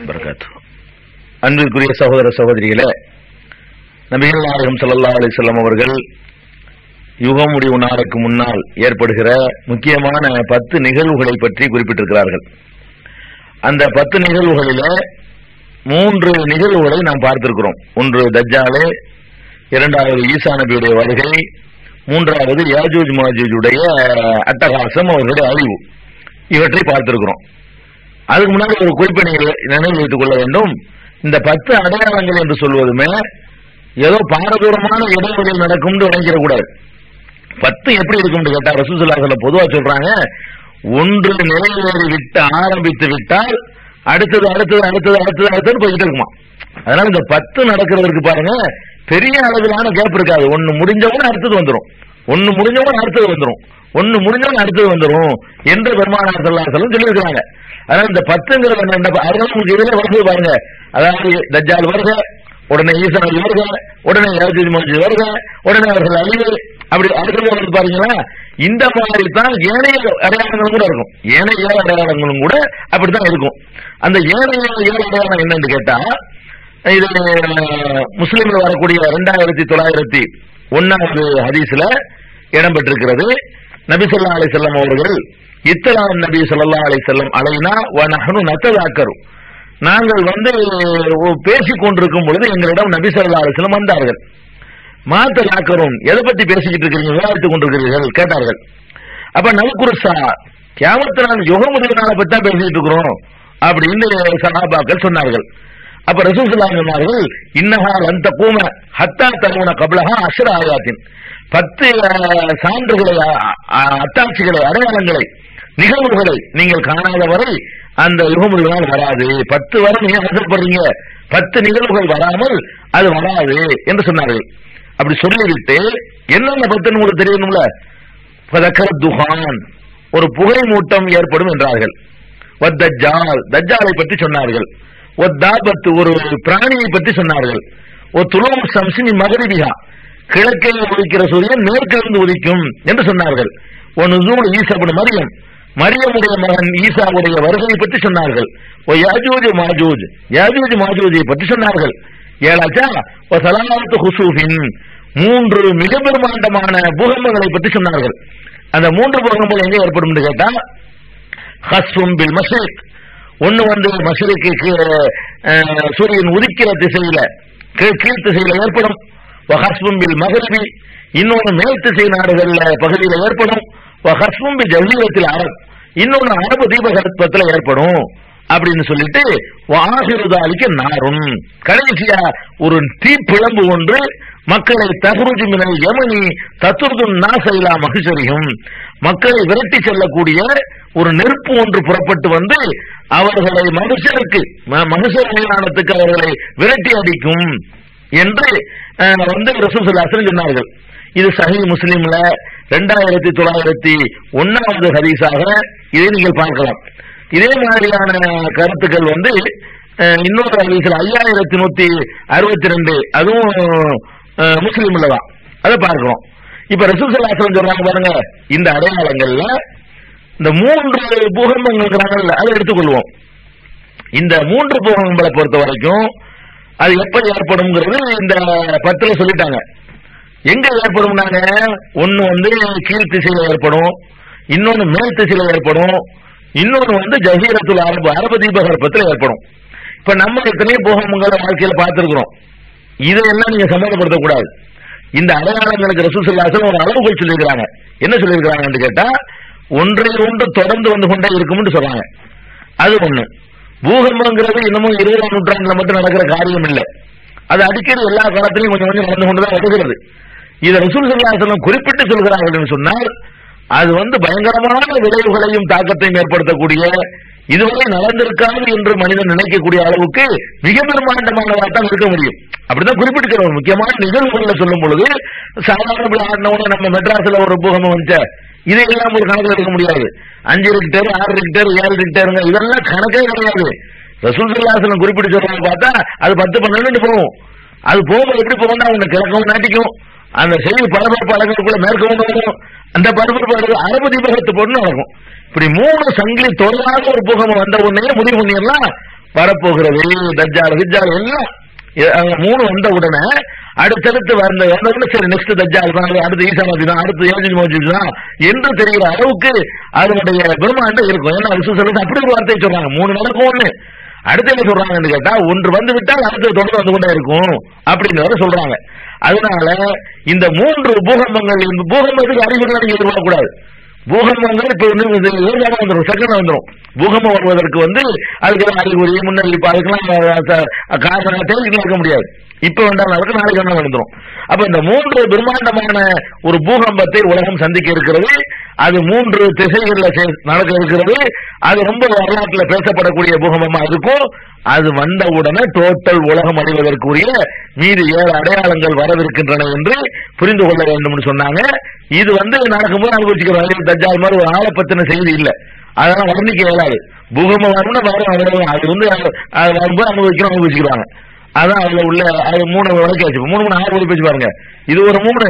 வரகாத்து அன்பிற்குரிய சகோதர சகோதரிகளே நபிகள் நாயகம் ஸல்லல்லாஹு அலைஹி வஸல்லம் அவர்கள் யுகம் முடிவு நாளுக்கு முன்னால் ஏற்படுகிற முக்கியமான பத்து நிகழ்வுகளை பற்றி குறிப்பிட்டிருக்கிறார்கள் அந்த பத்து நிகழ்வுகளில மூன்று நிகழ்வுகளை நாம் பார்த்திருக்கிறோம் ஒன்று தஜ்ஜாலே இரண்டாவது ஈசா நபியுடைய வருகை மூன்றாவது யாஜூஜ் மாஜூஜுடைய அட்டகாசம் அவர்களுடைய அழிவு இவற்றை பார்த்திருக்கிறோம் அதுக்கு முன்னாடி ஒரு குறிப்பை நீங்கள் நினைவு வைத்துக் கொள்ள வேண்டும் இந்த பத்து அடையாளங்கள் என்று சொல்வதுமே ஏதோ பாரதூரமான இடைவெளியில் நடக்கும்னு நினைக்கிறக்கூடாது பத்து எப்படி இருக்கும்னு கேட்டா ரசூசுல்லாசல பொதுவா சொல்றாங்க ஒன்று நிறைவேறி விட்டு ஆரம்பித்து விட்டால் அடுத்தது அடுத்தது அடுத்தது அடுத்தது அடுத்தது போய்கிட்டு இருக்குமா அதனால இந்த பத்து நடக்கிறதுக்கு பாருங்க பெரிய அளவிலான கேப் இருக்காது ஒன்னு முடிஞ்சவன அடுத்தது வந்துரும் ஒன்னு முடிஞ்சவன அடுத்தது வந்துரும் ஒன்னு முடிஞ்சவன அடுத்தது வந்துரும் என்று பெருமானார் செல்லும் சொல்லியிருக்கிறாங்க அதனால இந்த பத்துங்கிறது என்ன என்ன- அதனால உங்களுக்கு இதுல வருது பாருங்க அதாவது தஜ்ஜால் வருக உடனே ஈசன் வருக உடனே யாஜூஜ் மாஜூஜ் வருக உடனே அவர்கள் அழிவு அப்படி அடுத்தது வருது பாருங்களா இந்த மாதிரி தான் ஏனைய அடையாளங்களும் கூட இருக்கும் ஏனைய ஏழு அடையாளங்களும் கூட அப்படித்தான் இருக்கும் அந்த ஏனைய ஏழு அடையாளம் என்னன்னு கேட்டா இது முஸ்லீம்ல வரக்கூடிய ரெண்டாயிரத்தி தொள்ளாயிரத்தி ஒன்னாவது ஹதீஸ்ல இடம்பெற்றிருக்கிறது நபி ஸல்லல்லாஹு அலைஹி வஸல்லம் அவர்கள் இத்தலாம் நபி ஸல்லல்லாஹு அலைஹி வஸல்லம் அலைனா வ நஹ்னு நத்ததாக்கரு நாங்கள் வந்து பேசிக் கொண்டிருக்கும் பொழுது எங்களிடம் நபி ஸல்லல்லாஹு அலைஹி வஸல்லம் வந்தார்கள் மாத்த லாக்கரும் எதை பத்தி பேசிக்கிட்டு இருக்கிறீங்க விவாதித்துக் கொண்டிருக்கிறீர்கள் கேட்டார்கள் அப்ப நவகுருசா கியாமத்து நாள் யுக முதல் நாளை பத்தி தான் பேசிட்டு இருக்கிறோம் அப்படின்னு சகாபாக்கள் சொன்னார்கள் அப்ப ரசூசுல்லா சொன்னார்கள் இன்னஹா அந்த கூம ஹத்தா தருவன கபலஹா அசுர ஆயாத்தின் பத்து அஹ், சான்றுகளை அ- அ- அத்தாட்சிகளை அடையாளங்களை நிகழ்வுகளை நீங்கள் காணாத வரை அந்த யுகமுடி நாள் வராது பத்து வரை நீங்க ஆசைப்படுறீங்க பத்து நிகழ்வுகள் வராமல் அது வராது என்று சொன்னார்கள் அப்படி சொல்லிவிட்டு என்னென்ன பத்துன்னு உங்களுக்கு தெரியணும்ல ஃபதக்கர் துஹான் ஒரு புகை மூட்டம் ஏற்படும் என்றார்கள் வத்தஜால் தஜ்ஜாலை பற்றி சொன்னார்கள் ஒத்தாபத்து ஒரு பிராணியை பற்றி சொன்னார்கள் ஒரு துளம் சம்சினி மகரிபிகா கிழக்கே உதிக்கிற சூரியன் மேற்கிலிருந்து உதிக்கும் என்று சொன்னார்கள் ஒரு நுசூல் ஈசபுன் மரியம் மரியமுடைய மகன் ஈசாவுடைய வருகை பற்றி சொன்னார்கள் ஓ யாஜூஜ் மாஜூஜ் யாஜூஜ் மாஜூஜை பற்றி சொன்னார்கள் ஏழாச்சா ஓ சலாமத்து ஹுசூஃபின் மூன்று மிக பெருமாண்டமான பூகம்பங்களை பற்றி சொன்னார்கள் அந்த மூன்று பூகம்பங்கள் எங்க ஏற்படும் என்று கேட்டா ஹஸ்ஃபும் பில் மஷ்ரிக் ஒன்னு வந்து மஷ்ரிக்கு கீழே, அஹ், சூரியன் உதிக்கிற திசையில கீழ் கீழ் திசையில ஏற்படும் ஹஸ்பும் பில் மகரிபி இன்னொன்னு மேல் திசை நாடுகள்ல பகுதியில் ஏற்படும் ஹஸ்பும் பி ஜல்லீரத்தில் அரப் இன்னொன்னு அரபு தீபகற்பத்தில் ஏற்படும் அப்படின்னு சொல்லிட்டு வாசிருதாலிக்கு நாரும் கடைசியா ஒரு தீப்பிழம்பு ஒன்று மக்களை தகுருஜு மினல் யமனி தத்துருதும் நாசைலா மகிஷரியும் மக்களை விரட்டி செல்லக்கூடிய ஒரு நெருப்பு ஒன்று புறப்பட்டு வந்து அவர்களை மனுஷருக்கு ம- மனுஷர் மீதானத்துக்கு அவர்களை விரட்டி அடிக்கும் என்று அஹ், வந்து ரசூசுல்லாசன் சொன்னார்கள் இது சஹி முஸ்லிம்ல ரெண்டாயிரத்தி தொள்ளாயிரத்தி ஒன்னாவது ஹதீஸாக இதை நீங்கள் பார்க்கலாம் இதே மாதிரியான கருத்துக்கள் வந்து அஹ், இன்னொரு ஹதீஸ்ல ஐயாயிரத்தி நூத்தி அறுபத்தி ரெண்டு அதுவும் அஹ், முஸ்லிம்ல தான் அதை பார்க்கிறோம் இப்ப ரசூசல்லாசலம் சொல்றாங்க பாருங்க இந்த அடையாளங்கள்ல இந்த மூன்று பூகம்பங்கள்ங்கிறாங்கல்ல அதை எடுத்துக்கொள்வோம் இந்த மூன்று பூகம்பங்களை பொறுத்த வரைக்கும் அது எப்ப ஏற்படும்ங்கிறது இந்த பத்துல சொல்லிட்டாங்க எங்க ஏற்படும்னாங்க ஒண்ணு வந்து கீழ் திசையில ஏற்படும் இன்னொன்னு மேல் திசையில ஏற்படும் இன்னொன்னு வந்து ஜசீரத்துல் அரபு அரபு தீபகற்பத்தில் ஏற்படும் இப்ப நம்ம எத்தனையோ பூகம்பங்களை வாழ்க்கையில பார்த்திருக்கிறோம் இதையெல்லாம் நீங்க சம்மந்தப்படுத்த கூடாது இந்த அடையாளங்களுக்கு ரசூசுல்லாசன் ஒரு அளவுகோல் சொல்லியிருக்கிறாங்க என்ன சொல்லியிருக்கிறாங்கன்னு கேட்டா ஒன்றை ஒன்று தொடர்ந்து வந்து கொண்டே இருக்கும்னு சொல்றாங்க அது ஒண்ணு பூகம்பங்கிறது இன்னமும் இருபதாம் நூற்றாண்டுல மட்டும் நடக்கிற காரியம் இல்லை அது அடிக்கடி எல்லா காலத்திலையும் கொஞ்சம் கொஞ்சம் நடந்து கொண்டுதான் வருகிறது இதை ரசூல் சல்லாசலம் குறிப்பிட்டு சொல்கிறார்கள் என்று சொன்னால் அது வந்து பயங்கரமான விளைவுகளையும் தாக்கத்தையும் ஏற்படுத்தக்கூடிய இதுவரை நடந்திருக்காது என்று மனிதன் நினைக்கக்கூடிய அளவுக்கு மிக பெருமாண்டமானதாக தான் இருக்க முடியும் அப்படிதான் குறிப்பிட்டிருக்கிற ஒரு முக்கியமான நிகழ்வுகளை சொல்லும் பொழுது சாதாரண ஆடினவன நம்ம மெட்ராஸ்ல ஒரு பூகம்பம் வந்துச்சு இதையெல்லாம் ஒரு கணக்கில் எடுக்க முடியாது அஞ்சு ரெக்டர் ஆறு ரெக்டர் ஏழு ரெக்டருங்க இதெல்லாம் கணக்கே கிடையாது ரசூல் சல்லாசலம் குறிப்பிட்டு சொல்றாங்க பார்த்தா அது பத்து பன்னெண்டு போகும் அது போகும்போது எப்படி போகும்னா அவங்க கிழக்கவும் நாட்டிக்கும் அந்த செய்தி பரபரப்பு அழகுக்குள்ள மேற்கவும் வரும் அந்த பரபரப்பு அழகு அரபு தீபகத்து பொண்ணு நடக்கும் இப்படி மூணு சங்கிலி தொடராக ஒரு பூகம்பம் வந்த உடனே முடிவு பண்ணிடலாம் வரப்போகிறது தஜ்ஜால் கிஜ்ஜால் எல்லாம் இது அங்க மூணு வந்த உடனே அடுத்தடுத்து வந்த வந்த உடனே சரி நெக்ஸ்ட் தஜ்ஜால் தான் அடுத்து ஈசா நபி தான் அடுத்து ஏஜின் மோஜித் தான் என்று தெரிகிற அளவுக்கு அதனுடைய பிரம்மாண்டம் இருக்கும் ஏன்னா விசு சொல்றது அப்படி ஒரு வார்த்தை சொல்றாங்க மூணு நடக்கும் ஒண்ணு அடுத்து என்ன சொல்றாங்கன்னு கேட்டா ஒன்று வந்து விட்டால் அடுத்து தொடர்ந்து வந்து கொண்டே இருக்கும் அப்படிங்கிறத சொல்றாங்க அதனால இந்த மூன்று பூகம்பங்கள் இந்த பூகம்பத்துக்கு அறிகுறிகளை நீங்க எதிர்பார்க்கக்கூடாது பூகம்பங்கள் இப்ப வந்து இது ஏழாவது வந்துடும் செகண்ட் வந்துடும் பூகம்பம் வருவதற்கு வந்து அதுக்கு அறிகுறி முன்னறிவிப்பு அதுக்கெல்லாம் அஹ், அஹ், காரணம் தேவைக்கு இருக்க முடியாது இப்ப வேண்டாம் அதுக்கு நாளைக்கு வேண்டாம் வந்துடும் அப்ப இந்த மூன்று பிரம்மாண்டமான ஒரு பூகம்பத்தை உலகம் சந்திக்க இருக்கிறது அது மூன்று திசைகளில் செ- நடக்க இருக்கிறது அது ரொம்ப வரலாற்றில் பேசப்படக்கூடிய பூகம்பமா இருக்கும் அது வந்த உடனே டோட்டல் உலகம் அடைவதற்குரிய மீது ஏழு அடையாளங்கள் வரவிருக்கின்றன என்று புரிந்து கொள்ள வேண்டும் சொன்னாங்க இது வந்து நடக்கும்போது அனுபவிச்சுக்கிறோம் தஜ்ஜால் மாதிரி ஒரு ஆளை பத்தின செய்தி இல்ல அதெல்லாம் வர்ணிக்க இயலாது பூகம்பம் வரும்னா வரும் அவ்வளவுதான். அது வந்து அது- அது வரும்போது அனுபவிக்கிறோம் அனுபவிச்சுக்கிறாங்க அதான் அதுல உள்ள அது மூணு விளக்காச்சு மூணு மூணு ஆறு வழி பேச்சு பாருங்க இது ஒரு மூணு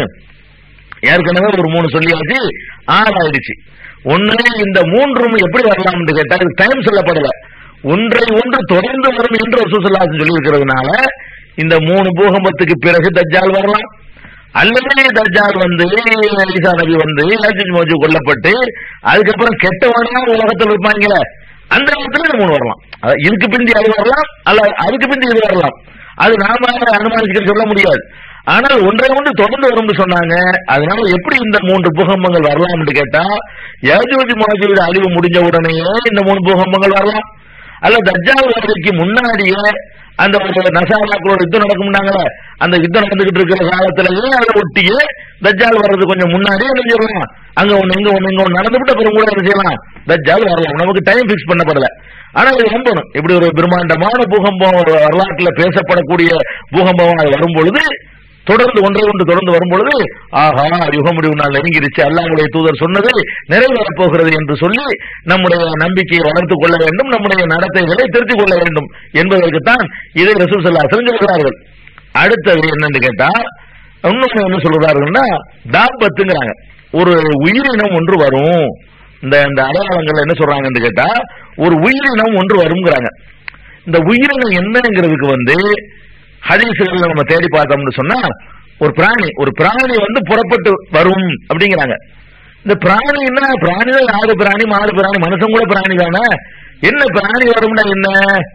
ஏற்கனவே ஒரு மூணு சொல்லியாச்சு ஆறு ஆயிடுச்சு ஒண்ணு இந்த மூன்றும் எப்படி வரலாம்னு கேட்டா இது டைம் சொல்லப்படல ஒன்றை ஒன்று தொடர்ந்து வரும் என்று ரசூசல்லாசன் சொல்லி இருக்கிறதுனால இந்த மூணு பூகம்பத்துக்கு பிறகு தஜ்ஜால் வரலாம் அல்லது தஜ்ஜால் வந்து ஈசா நபி வந்து யாஜூஜ் மோஜு கொல்லப்பட்டு அதுக்கப்புறம் கெட்டவனா உலகத்தில் இருப்பாங்களே அந்த இடத்துல இந்த மூணு வரலாம் அதாவது இதுக்கு பிந்தி அது வரலாம் அல்ல அதுக்கு பிந்தி இது வரலாம் அது நாம அனுமானிச்சுக்க சொல்ல முடியாது ஆனால் ஒன்றை ஒன்று தொடர்ந்து வரும்னு சொன்னாங்க அதனால எப்படி இந்த மூன்று பூகம்பங்கள் வரலாம்னு கேட்டா யாஜூஜ் மோஜூஜ் அழிவு முடிஞ்ச உடனேயே இந்த மூணு பூகம்பங்கள் வரலாம் அல்ல தஜ்ஜால் வருகைக்கு முன்னாடியே அந்த ஒரு நசாராக்களோட யுத்தம் நடக்கும்னாங்களே அந்த யுத்தம் நடந்துகிட்டு இருக்கிற காலத்திலேயே அதை ஒட்டியே தஜ்ஜால் வர்றது கொஞ்சம் முன்னாடியே என்ன செய்யலாம் அங்க ஒண்ணு இங்க ஒண்ணு இங்க ஒண்ணு நடந்துவிட்ட பிறகு கூட என்ன செய்யலாம் தஜ்ஜால் வரலாம் நமக்கு டைம் பிக்ஸ் பண்ணப்படல ஆனா இது நம்பணும் இப்படி ஒரு பிரம்மாண்டமான பூகம்பம் ஒரு வரலாற்றுல பேசப்படக்கூடிய பூகம்பம் அது வரும் பொழுது தொடர்ந்து ஒன்றை ஒன்று தொடர்ந்து வரும் பொழுது ஆஹா யுக முடிவு நாள் நெருங்கிருச்சு அல்லாஹ்வுடைய தூதர் சொன்னது நிறைவேறப் போகிறது என்று சொல்லி நம்முடைய நம்பிக்கையை வளர்த்துக் கொள்ள வேண்டும் நம்முடைய நடத்தைகளை திருத்திக் கொள்ள வேண்டும் என்பதற்குத்தான் இதை ரசூல் சல்லா சொல்கிறார்கள் அடுத்தது என்னன்னு கேட்டா இன்னொன்னு என்ன சொல்றாருன்னா தாபத்துங்கிறாங்க ஒரு உயிரினம் ஒன்று வரும் இந்த இந்த அடையாளங்கள் என்ன சொல்றாங்கன்னு கேட்டா ஒரு உயிரினம் ஒன்று வருங்கிறாங்க இந்த உயிரினம் என்னங்கிறதுக்கு வந்து ஹதீசுகள்ல நம்ம தேடி பார்த்தோம்னு சொன்னா ஒரு பிராணி ஒரு பிராணி வந்து புறப்பட்டு வரும் அப்படிங்கிறாங்க இந்த பிராணி என்ன பிராணி தான் ஆடு பிராணி மாடு பிராணி மனுஷன் கூட பிராணி தானே என்ன பிராணி வரும்னா என்ன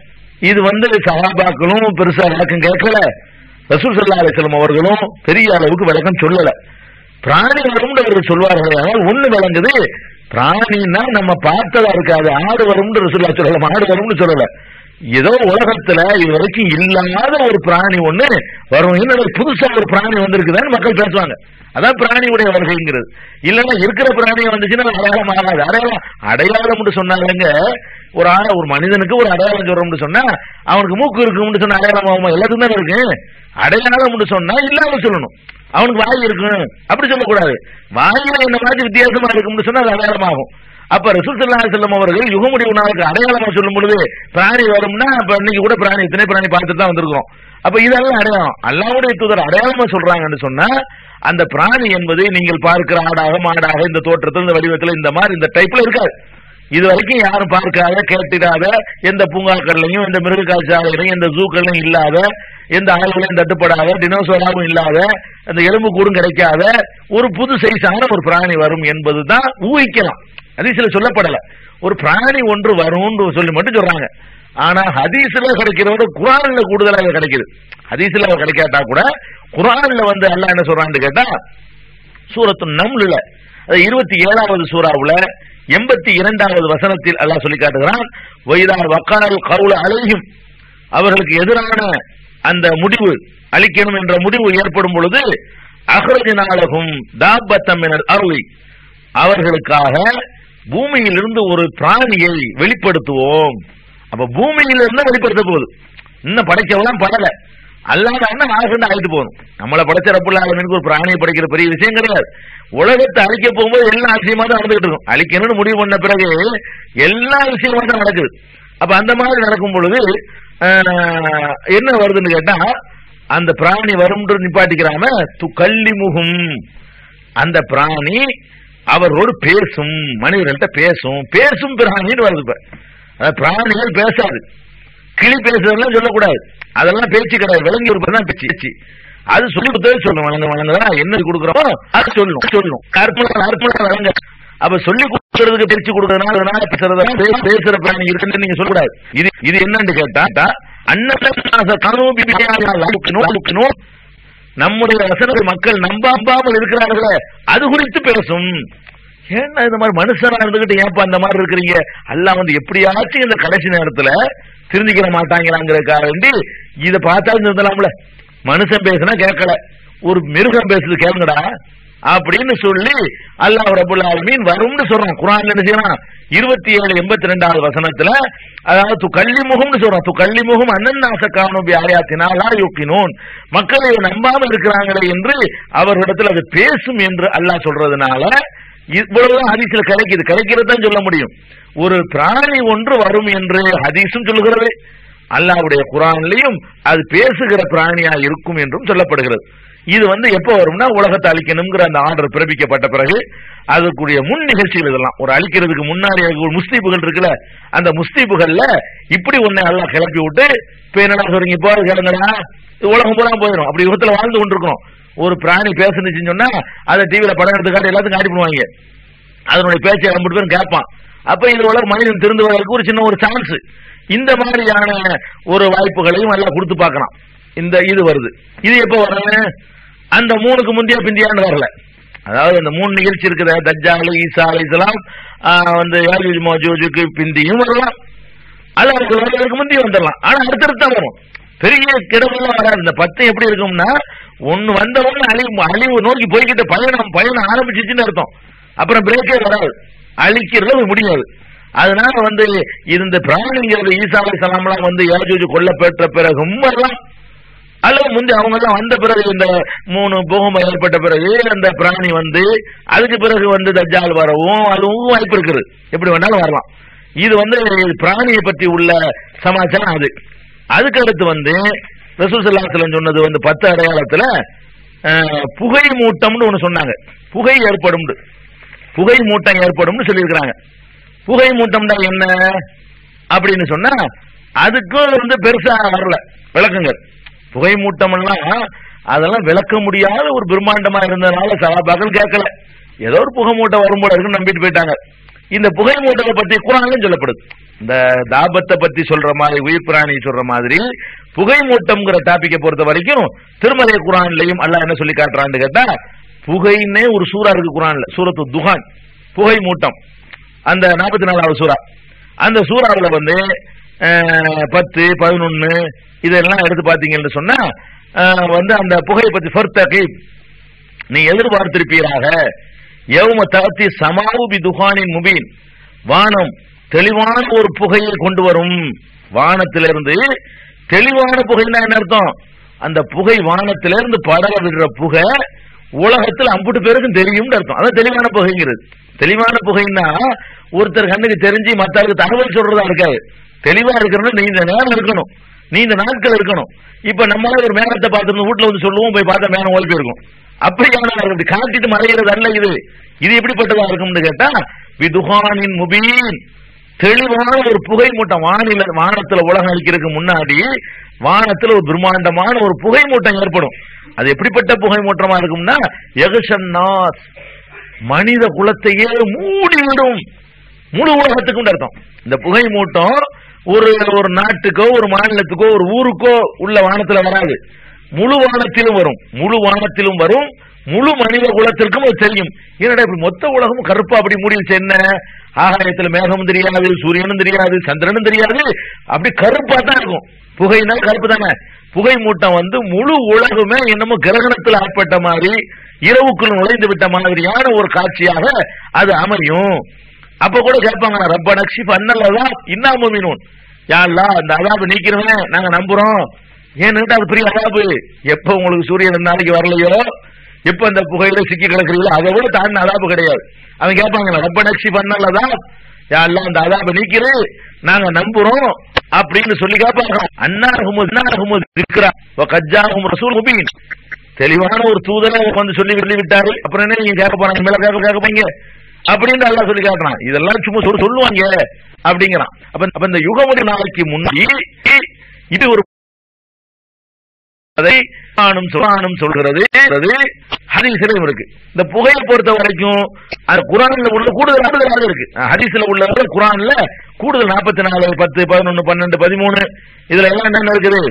இது வந்து சகாபாக்களும் பெருசா விளக்கம் கேட்கல ரசூல் சல்லா அலிஸ்லாம் அவர்களும் பெரிய அளவுக்கு விளக்கம் சொல்லல பிராணி வரும்னு அவர்கள் சொல்வார்கள் ஆனால் ஒண்ணு விளங்குது பிராணின்னா நம்ம பார்த்ததா இருக்காது ஆடு வரும்னு ரசூல்லா சொல்லல மாடு வரும்னு சொல்லல ஏதோ உலகத்துல இது வரைக்கும் இல்லாத ஒரு பிராணி ஒண்ணு வரும் இன்னும் புதுசா ஒரு பிராணி வந்திருக்குதான்னு மக்கள் பேசுவாங்க அதான் பிராணியுடைய வருகைங்கிறது இல்லைன்னா இருக்கிற பிராணி வந்துச்சுன்னா அது அடையாளம் ஆகாது அடையாளம் அடையாளம்னு சொன்னாங்க ஒரு ஆள ஒரு மனிதனுக்கு ஒரு அடையாளம் சொல்றோம்னு சொன்னா அவனுக்கு மூக்கு இருக்கும்னு சொன்னா அடையாளம் ஆகுமா எல்லாத்துக்கும் தானே இருக்கு அடையாளம்னு சொன்னா இல்லாம சொல்லணும் அவனுக்கு வாய் இருக்கும் அப்படி சொல்லக்கூடாது வாயில என்ன மாதிரி வித்தியாசமா இருக்கும்னு சொன்னா அது அடையாளமாகும் அப்ப ரசூல் ஸல்லல்லாஹு அலைஹி வஸல்லம் அவர்கள் யுகமுடிவு நாளுக்கு அடையாளமா சொல்லும் பொழுது பிராணி வரும்னா அப்ப இன்னைக்கு கூட பிராணி இத்தனை பிராணி பார்த்துட்டு தான் வந்திருக்கோம் அப்ப இதெல்லாம் அடையாளம் அல்லாவுடைய தூதர் அடையாளமா சொல்றாங்கன்னு சொன்னா அந்த பிராணி என்பது நீங்கள் பார்க்கிற ஆடாக மாடாக இந்த தோற்றத்தில் இந்த வடிவத்தில் இந்த மாதிரி இந்த டைப்ல இருக்காது இது வரைக்கும் யாரும் பார்க்காத கேட்டிடாத எந்த பூங்காக்கள்லையும் எந்த மிருக காட்சியாலையும் எந்த ஜூக்கள்லையும் இல்லாத எந்த ஆளுகளையும் தட்டுப்படாத டினோசோராவும் இல்லாத அந்த எலும்பு கூடும் கிடைக்காத ஒரு புது சைஸான ஒரு பிராணி வரும் என்பதுதான் ஊகிக்கலாம் ஹதீஸ்ல சொல்லப்படல ஒரு பிராணி ஒன்று வரும்னு சொல்லி மட்டும் சொல்றாங்க ஆனா ஹதீஸ்ல கிடைக்கிறத குரான்ல கூடுதலாக கிடைக்குது ஹதீஸ்ல கிடைக்காட்டா கூட குரான்ல வந்து அல்லாஹ் என்ன சொல்றான்னு கேட்டா சூரத்து நம்லுல அது இருபத்தி ஏழாவது சூறாவுல எண்பத்தி இரண்டாவது வசனத்தில் அல்லாஹ் சொல்லி காட்டுகிறான் வைதார் வக்கால் கவுல அலையும் அவர்களுக்கு எதிரான அந்த முடிவு அளிக்கணும் என்ற முடிவு ஏற்படும் பொழுது அகரஜினாலகும் தாபத்தம் என அருளி அவர்களுக்காக பூமியிலிருந்து ஒரு பிராணியை வெளிப்படுத்துவோம் அப்ப பூமியிலிருந்து வெளிப்படுத்த போகுது இன்னும் படைக்கவெல்லாம் படல அல்லாத அண்ணன் ஆகண்டு ஆகிட்டு போகணும் நம்மளை படைச்ச ரப்புல்லாலனுக்கு ஒரு பிராணியை படைக்கிற பெரிய விஷயம் கிடையாது உலகத்தை அழிக்க போகும்போது எல்லா விஷயமா தான் நடந்துகிட்டு இருக்கும் அழிக்கணும்னு முடிவு பண்ண பிறகு எல்லா விஷயமா தான் நடக்குது அப்ப அந்த மாதிரி நடக்கும் பொழுது ஆஹ், என்ன வருதுன்னு கேட்டா அந்த பிராணி வரும்ன்று நிப்பாட்டிக்கிறாம து கள்ளி முகும் அந்த பிராணி அவர்களோடு பேசும் மனிதர்கள்ட்ட பேசும் பேசும் பிராணின்னு வருது இப்ப அதாவது பிராணிகள் பேசாது கிளி பேசுறதெல்லாம் சொல்லக்கூடாது அதெல்லாம் பேச்சு கிடையாது விளங்கி ஒரு தான் பேச்சு பேச்சு அது சொல்லி கொடுத்தே சொல்லணும் வழங்க வழங்குதா என்ன கொடுக்குறோமோ அது சொல்லணும் சொல்லணும் அற்புதம் அற்புதம் வழங்க அப்ப சொல்லி கொடுக்கறதுக்கு பேச்சு கொடுக்கறதுனால அதனால பேசுறதா பே- பேசுற பிராணி இருக்குன்னு நீங்க சொல்லக்கூடாது இது இது என்னன்னு கேட்டா அன்னதாச கனூபி லுக்கினோம் நம்முடைய வசனத்தை மக்கள் நம்பாமல் இருக்கிறார்களே அது குறித்து பேசும் ஏன்னா இந்த மாதிரி மனுஷனா இருந்துகிட்டு ஏன்ப்பா அந்த மாதிரி இருக்கிறீங்க அல்லாஹ் வந்து எப்படியாச்சும் இந்த கடைசி நேரத்துல திருந்திக்கிற மாட்டாங்களாங்கிறதுக்காக வேண்டி இத பார்த்தாலும் திருந்தலாம்ல மனுஷன் பேசுனா கேட்கல ஒரு மிருகம் பேசுது கேளுங்கடா அப்படின்னு சொல்லி அல்லாஹ் ரபுல் ஆலமீன் வரும்னு சொல்றான் குர்ஆன்ல என்ன செய்யறான் இருபத்தி ஏழு எண்பத்தி ரெண்டாவது வசனத்துல அதாவது து கள்ளி முகம்னு சொல்றான் து கள்ளி முகம் அண்ணன் காணும் ஆயாத்தினாலா யோக்கினோன் மக்களை நம்பாம இருக்கிறாங்களே என்று அவர்களிடத்தில் அது பேசும் என்று அல்லாஹ் சொல்றதுனால இவ்வளவுதான் ஹதீஸ்ல கிடைக்குது கிடைக்கிறது தான் சொல்ல முடியும் ஒரு பிராணி ஒன்று வரும் என்று ஹதீஸும் சொல்லுகிறது அல்லாஹ்வுடைய குரான்லயும் அது பேசுகிற பிராணியா இருக்கும் என்றும் சொல்லப்படுகிறது இது வந்து எப்ப வரும்னா உலகத்தை அழிக்கணுங்கிற அந்த ஆர்டர் பிறப்பிக்கப்பட்ட பிறகு அதற்குரிய முன் நிகழ்ச்சிகள் இதெல்லாம் ஒரு அழிக்கிறதுக்கு முன்னாடி ஒரு முஸ்தீபுகள் இருக்குல்ல அந்த முஸ்தீபுகள்ல இப்படி ஒண்ணு எல்லாம் கிளப்பி விட்டு இப்ப என்னடா சொல்றீங்க இப்போ கிளம்புடா உலகம் பூரா போயிடும் அப்படி யுகத்துல வாழ்ந்து கொண்டிருக்கிறோம் ஒரு பிராணி பேசுனுச்சுன்னு சொன்னா அதை டிவியில படம் எடுத்துக்காட்டி எல்லாத்துக்கும் காட்டி பண்ணுவாங்க அதனுடைய பேச்சை ரொம்ப பேரும் கேட்பான் அப்ப இதுல உள்ள மனிதன் திருந்துவதற்கு ஒரு சின்ன ஒரு சான்ஸ் இந்த மாதிரியான ஒரு வாய்ப்புகளையும் எல்லாம் கொடுத்து பார்க்கலாம் இந்த இது வருது இது எப்ப வரும் அந்த மூணுக்கு முந்தைய பிந்தியான்னு வரல அதாவது அந்த மூணு நிகழ்ச்சி இருக்கிற தஜ்ஜாலு ஈசா அலைஹிஸ்ஸலாம் ஆஹ் வந்து யாஜூஜ் மோஜூஜுக்கு பிந்தியும் வரலாம் அல்ல அதுக்கு வருவதற்கு முந்தி வந்துடலாம் ஆனா அடுத்தடுத்து தான் வரும் பெரிய கிடமெல்லாம் வராது இந்த பத்து எப்படி இருக்கும்னா ஒண்ணு வந்த உடனே அழிவு அழிவு நோக்கி போய்கிட்ட பயணம் பயணம் ஆரம்பிச்சிச்சுன்னு அர்த்தம் அப்புறம் பிரேக்கே வராது அழிக்கிறது முடியாது அதனால வந்து இது இந்த பிராணிங்கிறது ஈசா அலை சலாம்லாம் வந்து யாஜூஜ் கொல்லப்பெற்ற பிறகும் வரலாம் அல்லது முந்தி அவங்க எல்லாம் வந்த பிறகு இந்த மூணு பூகம்பம் ஏற்பட்ட பிறகு அந்த பிராணி வந்து அதுக்கு பிறகு வந்து தஜ்ஜால் வரவும் அதுவும் வாய்ப்பு இருக்குது எப்படி வேணாலும் வரலாம் இது வந்து பிராணியை பற்றி உள்ள சமாச்சாரம் அது அதுக்கு அடுத்து வந்து ரசூசல்லாசலம் சொன்னது வந்து பத்து அடையாளத்துல அஹ், புகை மூட்டம்னு ஒண்ணு சொன்னாங்க புகை ஏற்படும் புகை மூட்டம் ஏற்படும்னு சொல்லியிருக்கிறாங்க புகை மூட்டம்னா என்ன அப்படின்னு சொன்னா அதுக்கும் வந்து பெருசா வரல விளக்கங்கள் புகை மூட்டம் எல்லாம் அதெல்லாம் விளக்க முடியாத ஒரு பிரம்மாண்டமா இருந்ததுனால சகாபாக்கள் கேட்கல ஏதோ ஒரு புகை மூட்டம் வரும் போல இருக்குன்னு நம்பிட்டு போயிட்டாங்க இந்த புகை மூட்டத்தை பத்தி குரான்லயும் சொல்லப்படுது இந்த தாபத்தை பத்தி சொல்ற மாதிரி உயிர் பிராணி சொல்ற மாதிரி புகை மூட்டம்ங்கிற டாபிக்கை பொறுத்த வரைக்கும் திருமலை குரான்லயும் அல்லாஹ் என்ன சொல்லி காட்டுறான்னு கேட்டா புகைன்னே ஒரு சூறா இருக்கு குரான்ல சூரத்து துகான் புகை மூட்டம் அந்த நாற்பத்தி நாலாவது சூறா அந்த சூறாவுல வந்து அஹ், பத்து பதினொன்னு இதெல்லாம் எடுத்து பாத்தீங்கன்னு சொன்னா அஹ், வந்து அந்த புகையை பத்தி ஃபர்தகி நீ எதிர்பார்த்திருப்பீராக யௌம தகத்தி சமாவுபி துகானின் முபீன் வானம் தெளிவான ஒரு புகையை கொண்டு வரும் வானத்திலிருந்து தெளிவான புகைன்னா என்ன அர்த்தம் அந்த புகை வானத்திலிருந்து படர விடுற புகை உலகத்தில் அம்புட்டு பேருக்கும் தெரியும்னு அர்த்தம் அதான் தெளிவான புகைங்கிறது தெளிவான புகைன்னா ஒருத்தர் கண்ணுக்கு தெரிஞ்சு மத்தவருக்கு தகவல் சொல்றதா இருக்காது தெளிவா இருக்கணும் நீண்ட நேரம் இருக்கணும் நீண்ட நாட்கள் இருக்கணும் இப்ப நம்மளால ஒரு மேகத்தை பார்த்துருந்து வீட்டுல வந்து சொல்லுவோம் போய் பார்த்தா மேகம் ஓடி போயிருக்கும் அப்படியான அப்படி காட்டிட்டு மறைகிறது அல்ல இது இது எப்படிப்பட்டதா இருக்கும்னு கேட்டா விதுகானின் முபீன் தெளிவான ஒரு புகை மூட்டம் வானில வானத்துல உலகம் அழிக்கிறதுக்கு முன்னாடி வானத்துல ஒரு பிரம்மாண்டமான ஒரு புகை மூட்டம் ஏற்படும் அது எப்படிப்பட்ட புகை மூட்டமா இருக்கும்னா எகஷன்னாஸ் மனித குலத்தையே மூடிவிடும் முழு உலகத்துக்கும் அர்த்தம் இந்த புகை மூட்டம் ஒரு ஒரு நாட்டுக்கோ ஒரு மாநிலத்துக்கோ ஒரு ஊருக்கோ உள்ள வானத்துல வராது முழு வானத்திலும் வரும் முழு வானத்திலும் வரும் முழு மனித குலத்திற்கும் அது தெரியும் என்னடா இப்படி மொத்த உலகமும் கருப்பா அப்படி மூடிடுச்சு என்ன ஆகாயத்துல மேகமும் தெரியாது சூரியனும் தெரியாது சந்திரனும் தெரியாது அப்படி கருப்பா தான் இருக்கும் புகைனா கருப்பு தானே புகை மூட்டம் வந்து முழு உலகமே என்னமோ கிரகணத்தில் ஆட்பட்ட மாதிரி இரவுக்குள் நுழைந்து விட்ட மாதிரியான ஒரு காட்சியாக அது அமையும் அப்ப கூட கேட்பாங்க ரப்ப நக்ஷி பண்ணலதான் இன்னாம மீனும் யாழ்லா அந்த அதாபு நீக்கிறவன் நாங்க நம்புறோம் ஏன்னு அது பெரிய அதாபு எப்ப உங்களுக்கு சூரியன் இந்த நாளைக்கு வரலையோ எப்ப இந்த புகையில சிக்கி கிடக்குறீங்களோ அதை விட தாண்டின அதாபு கிடையாது அவன் கேட்பாங்க ரப்ப நக்ஷி பண்ணலதான் யாழ்லா அந்த அதாபு நீக்கிறு நாங்க நம்புறோம் அப்படின்னு சொல்லி கேட்பாங்க அன்னாரகும் அன்னாரகும் இருக்கிறா கஜாகும் ரசூல் முபீன் தெளிவான ஒரு தூதரை வந்து சொல்லி சொல்லி விட்டாரு அப்புறம் என்ன நீங்க கேட்க போறாங்க மேல கேட்க கேட்க போறீங்க அப்படின்னு அல்லாஹ் சொல்லி காட்டுறான் இதெல்லாம் சும்மா சொல்லு சொல்லுவாங்க அப்படிங்கிறான் அப்ப அப்ப இந்த யுகமுடி நாளைக்கு முன்னாடி இது ஒரு அதை குர்ஆனும் சுரானும் சொல்கிறது அது ஹதீஸ்லயும் இருக்கு இந்த புகையை பொறுத்த வரைக்கும் அது குரான்ல உள்ள கூடுதல் கூடுதலாக இருக்கு ஹதீஸ்ல உள்ள குரான்ல கூடுதல் நாற்பத்தி நாலு பத்து பதினொன்னு பன்னெண்டு பதிமூணு இதுல எல்லாம் என்னென்ன இருக்குது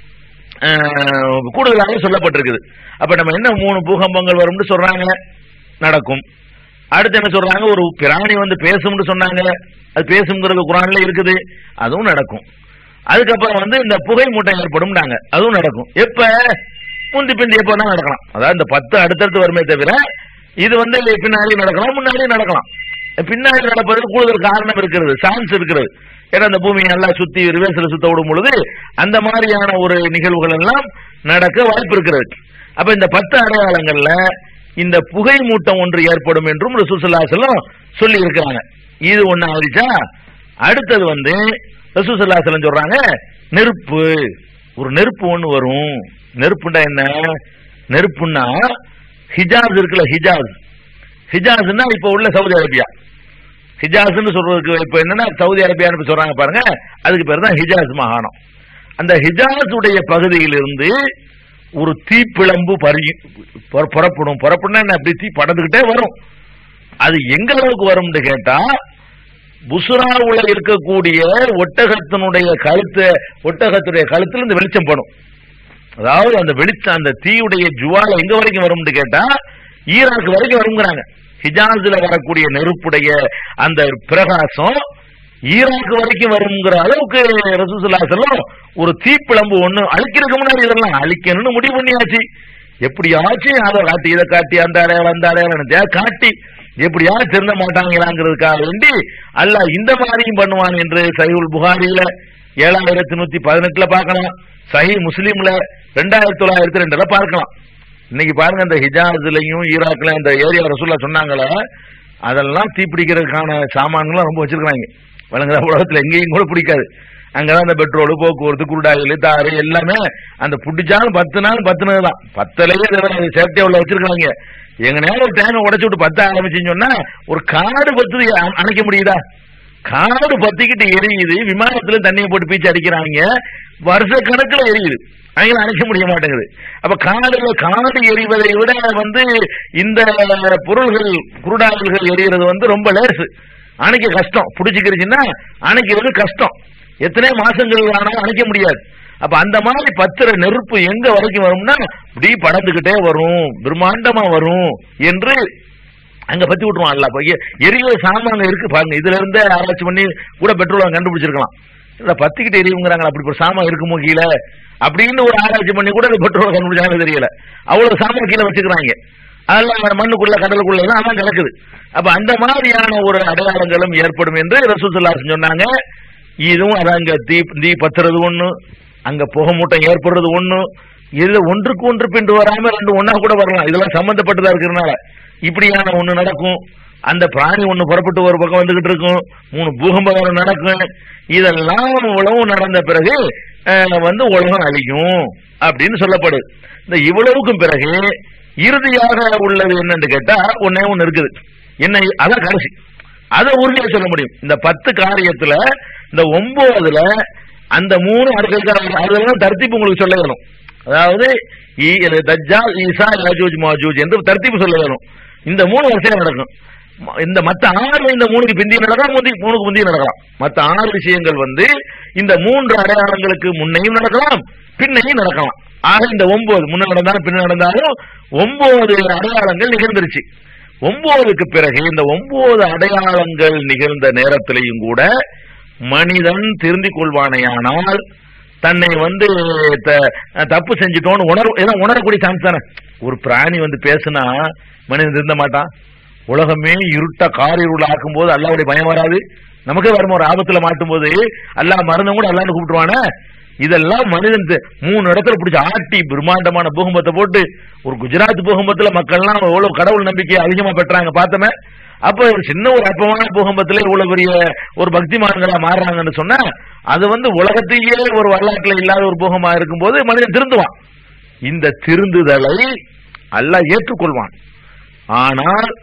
அஹ், கூடுதலாக சொல்லப்பட்டிருக்குது அப்ப நம்ம என்ன மூணு பூகம்பங்கள் வரும்னு சொல்றாங்க நடக்கும் அடுத்து என்ன சொல்றாங்க ஒரு பிராணி வந்து பேசும்னு சொன்னாங்க அது பேசுங்கிறது குரான்ல இருக்குது அதுவும் நடக்கும் அதுக்கப்புறம் வந்து இந்த புகை மூட்டை ஏற்படும்னாங்க அதுவும் நடக்கும் எப்ப முந்தி பிந்தி எப்ப தான் நடக்கலாம் அதாவது இந்த பத்து அடுத்தடுத்து வருமே தவிர இது வந்து பின்னாடி நடக்கலாம் முன்னாடி நடக்கலாம் பின்னாடி நடப்பதற்கு கூடுதல் காரணம் இருக்கிறது சான்ஸ் இருக்கிறது ஏன்னா அந்த பூமி நல்லா சுத்தி ரிவேர்ஸ்ல சுத்த விடும் பொழுது அந்த மாதிரியான ஒரு நிகழ்வுகள் எல்லாம் நடக்க வாய்ப்பு இருக்கிறது அப்ப இந்த பத்து அடையாளங்கள்ல இந்த புகை மூட்டம் ஒன்று ஏற்படும் என்றும் ரசூசல்லாசலம் சொல்லி இருக்கிறாங்க இது ஒண்ணு ஆயிடுச்சா அடுத்தது வந்து ரசூசல்லாசலம் சொல்றாங்க நெருப்பு ஒரு நெருப்பு ஒண்ணு வரும் நெருப்புண்டா என்ன நெருப்புன்னா ஹிஜாஸ் இருக்குல்ல ஹிஜாஸ் ஹிஜாஸ்னா இப்ப உள்ள சவுதி அரேபியா ஹிஜாஸ்னு சொல்றதுக்கு இப்ப என்னன்னா சவுதி அரேபியான்னு இப்ப சொல்றாங்க பாருங்க அதுக்கு பேர் தான் ஹிஜாஸ் மாகாணம் அந்த ஹிஜாஸ் உடைய பகுதியிலிருந்து ஒரு தீப்பிழம்பு பறி புற- புறப்படும் புறப்படுனா என்ன அப்படி தீ படந்துகிட்டே வரும் அது எங்க அளவுக்கு வரும்னு கேட்டா புசுராவுல இருக்கக்கூடிய ஒட்டகத்தினுடைய கழுத்து ஒட்டகத்துடைய கழுத்துல இந்த வெளிச்சம் படும் அதாவது அந்த வெளிச்சம் அந்த தீயுடைய ஜுவாலை எங்க வரைக்கும் வரும்னு கேட்டா ஈராக்கு வரைக்கும் வருங்கிறாங்க ஹிஜாஸ்ல வரக்கூடிய நெருப்புடைய அந்த பிரகாசம் ஈராக்கு வரைக்கும் வருங்கிற அளவுக்கு ரசூசுல்லா செல்லம் ஒரு தீப்பிழம்பு ஒண்ணு அழிக்கிறதுக்கு முன்னாடி இதெல்லாம் அழிக்கணும்னு முடிவு பண்ணியாச்சு எப்படியாச்சும் அதை காட்டி இதை காட்டி அந்த அடையாளம் அந்த அடையாளம் காட்டி எப்படியாவது திருந்த மாட்டாங்களாங்கிறதுக்காக வேண்டி அல்லாஹ் இந்த மாதிரியும் பண்ணுவான் என்று சஹீஹுல் புகாரியில ஏழாயிரத்தி நூத்தி பதினெட்டுல பார்க்கலாம் சஹி முஸ்லீம்ல ரெண்டாயிரத்தி தொள்ளாயிரத்தி ரெண்டுல பார்க்கலாம் இன்னைக்கு பாருங்க இந்த ஹிஜாஸ்லயும் ஈராக்ல இந்த ஏரியா ரசூல்லா சொன்னாங்களே அதெல்லாம் தீப்பிடிக்கிறதுக்கான சாமான்கள்லாம் ரொம்ப வச்சிருக்காங்க வழங்குற உலகத்துல எங்கேயும் கூட பிடிக்காது அங்கதான் இந்த பெட்ரோல் போக்குவரத்து குருடாயில் தாறு எல்லாமே அந்த புடிச்சாலும் பத்து நாள் பத்துனது தான் பத்தலையே சேஃப்டியா உள்ள வச்சிருக்காங்க எங்க நேரம் ஒரு டைம் உடைச்சு விட்டு பத்த ஆரம்பிச்சுன்னு சொன்னா ஒரு காடு பத்து அ- அணைக்க முடியுதா காடு பத்திக்கிட்டு எரியுது விமானத்துல தண்ணியை போட்டு பீச்சு அடிக்கிறாங்க வருஷ கணக்குல எரியுது அவங்கள அணைக்க முடிய மாட்டேங்குது அப்ப காடுல காடு எரிவதை விட வந்து இந்த பொருள்கள் குருடாய்கள் எரியறது வந்து ரொம்ப லேசு அணைக்க கஷ்டம் பிடிச்சிக்கிருச்சுன்னா அணைக்கிறது கஷ்டம் எத்தனை மாசங்கள் ஆனாலும் அணைக்க முடியாது அப்ப அந்த மாதிரி பத்திர நெருப்பு எங்க வரைக்கும் வரும்னா இப்படி படந்துகிட்டே வரும் பிரம்மாண்டமா வரும் என்று அங்க பத்தி விட்டுருவான் அல்ல போய் எரிகிற சாமான் இருக்கு பாருங்க இதுல இருந்தே ஆராய்ச்சி பண்ணி கூட பெட்ரோல் கண்டுபிடிச்சிருக்கலாம் இல்ல பத்திக்கிட்டு எரியுங்கிறாங்க அப்படி ஒரு சாமான் இருக்குமோ கீழே அப்படின்னு ஒரு ஆராய்ச்சி பண்ணி கூட பெட்ரோல் கண்டுபிடிச்சாங்க தெரியல அவ்வளவு சாமான் கீழே வச்சுக்கிறாங்க அதெல்லாம் மண்ணுக்குள்ள கடலுக்குள்ள எல்லாம் அதான் கிடக்குது அப்ப அந்த மாதிரியான ஒரு அடையாளங்களும் ஏற்படும் என்று ரசூசுல்லா சொன்னாங்க இதுவும் அதான் அங்க தீ தீ பத்துறது ஒண்ணு அங்க புகை மூட்டம் ஏற்படுறது ஒண்ணு இதுல ஒன்றுக்கு ஒன்று பின்று வராம ரெண்டு ஒண்ணா கூட வரலாம் இதெல்லாம் சம்பந்தப்பட்டதா இருக்கிறதுனால இப்படியான ஒண்ணு நடக்கும் அந்த பிராணி ஒண்ணு புறப்பட்டு ஒரு பக்கம் வந்துகிட்டு இருக்கும் மூணு பூகம்பம் நடக்கும் இதெல்லாம் உலகம் நடந்த பிறகு அஹ், வந்து உலகம் அழியும் அப்படின்னு சொல்லப்படுது இந்த இவ்வளவுக்கும் பிறகு இறுதியாக உள்ளது என்னன்னு கேட்டா ஒன்னே ஒண்ணு இருக்குது என்ன அதான் கடைசி அதை உறுதியா சொல்ல முடியும் இந்த பத்து காரியத்துல இந்த ஒன்பதுல அந்த மூணு அடுத்த அதெல்லாம் தர்த்திப்பு உங்களுக்கு சொல்ல வேணும் அதாவது ஈ- இது தஜ்ஜால் ஈசா யாஜூஜ் மாஜூஜ் என்று தர்த்திப்பு சொல்ல வேணும் இந்த மூணு வரிசையா நடக்கும் ம- இந்த மத்த ஆறு இந்த மூணுக்கு பிந்தி நடக்கலாம் முந்தி மூணுக்கு முந்தி நடக்கலாம் மத்த ஆறு விஷயங்கள் வந்து இந்த மூன்று அடையாளங்களுக்கு முன்னையும் நடக்கலாம் பின்னையும் நடக்கலாம் ஆக இந்த ஒன்பது முன்ன நடந்தாலும் பின்ன நடந்தாலும் ஒன்பது அடையாளங்கள் நிகழ்ந்துருச்சு ஒன்பதுக்கு பிறகு இந்த ஒன்பது அடையாளங்கள் நிகழ்ந்த நேரத்திலையும் கூட மனிதன் திருந்திக் கொள்வானேயானால் தன்னை வந்து த- தப்பு செஞ்சுட்டோன்னு உணர் ஏதோ உணரக்கூடிய சான்ஸ் தானே ஒரு பிராணி வந்து பேசுனா மனிதன் திருந்த மாட்டான் உலகமே இருட்டா கார் இருள் ஆக்கும் போது அல்லாவுடைய பயம் வராது நமக்கே வரும் ஒரு ஆபத்துல மாட்டும் போது அல்லாஹ் மருந்தும் கூட அல்லான்னு கூப்பிட்டுவானே இதெல்லாம் மனிதன் தி- மூணு இடத்துல பிடிச்சி ஆட்டி பிரம்மாண்டமான பூகம்பத்தை போட்டு ஒரு குஜராத் பூகம்பத்துல மக்கள்லாம் எவ்வளவு கடவுள் நம்பிக்கை அதிகமா பெற்றாங்க பார்த்தோமே அப்ப ஒரு சின்ன ஒரு அற்பமான பூகம்பத்துல இவ்வளவு பெரிய ஒரு பக்திமான்களா மாறுறாங்கன்னு சொன்னா அது வந்து உலகத்தையே ஒரு வரலாற்றுல இல்லாத ஒரு பூகமா இருக்கும்போது மனிதன் திருந்துவான் இந்த திருந்துதலை அல்லாஹ் ஏற்றுக்கொள்வான் ஆனால்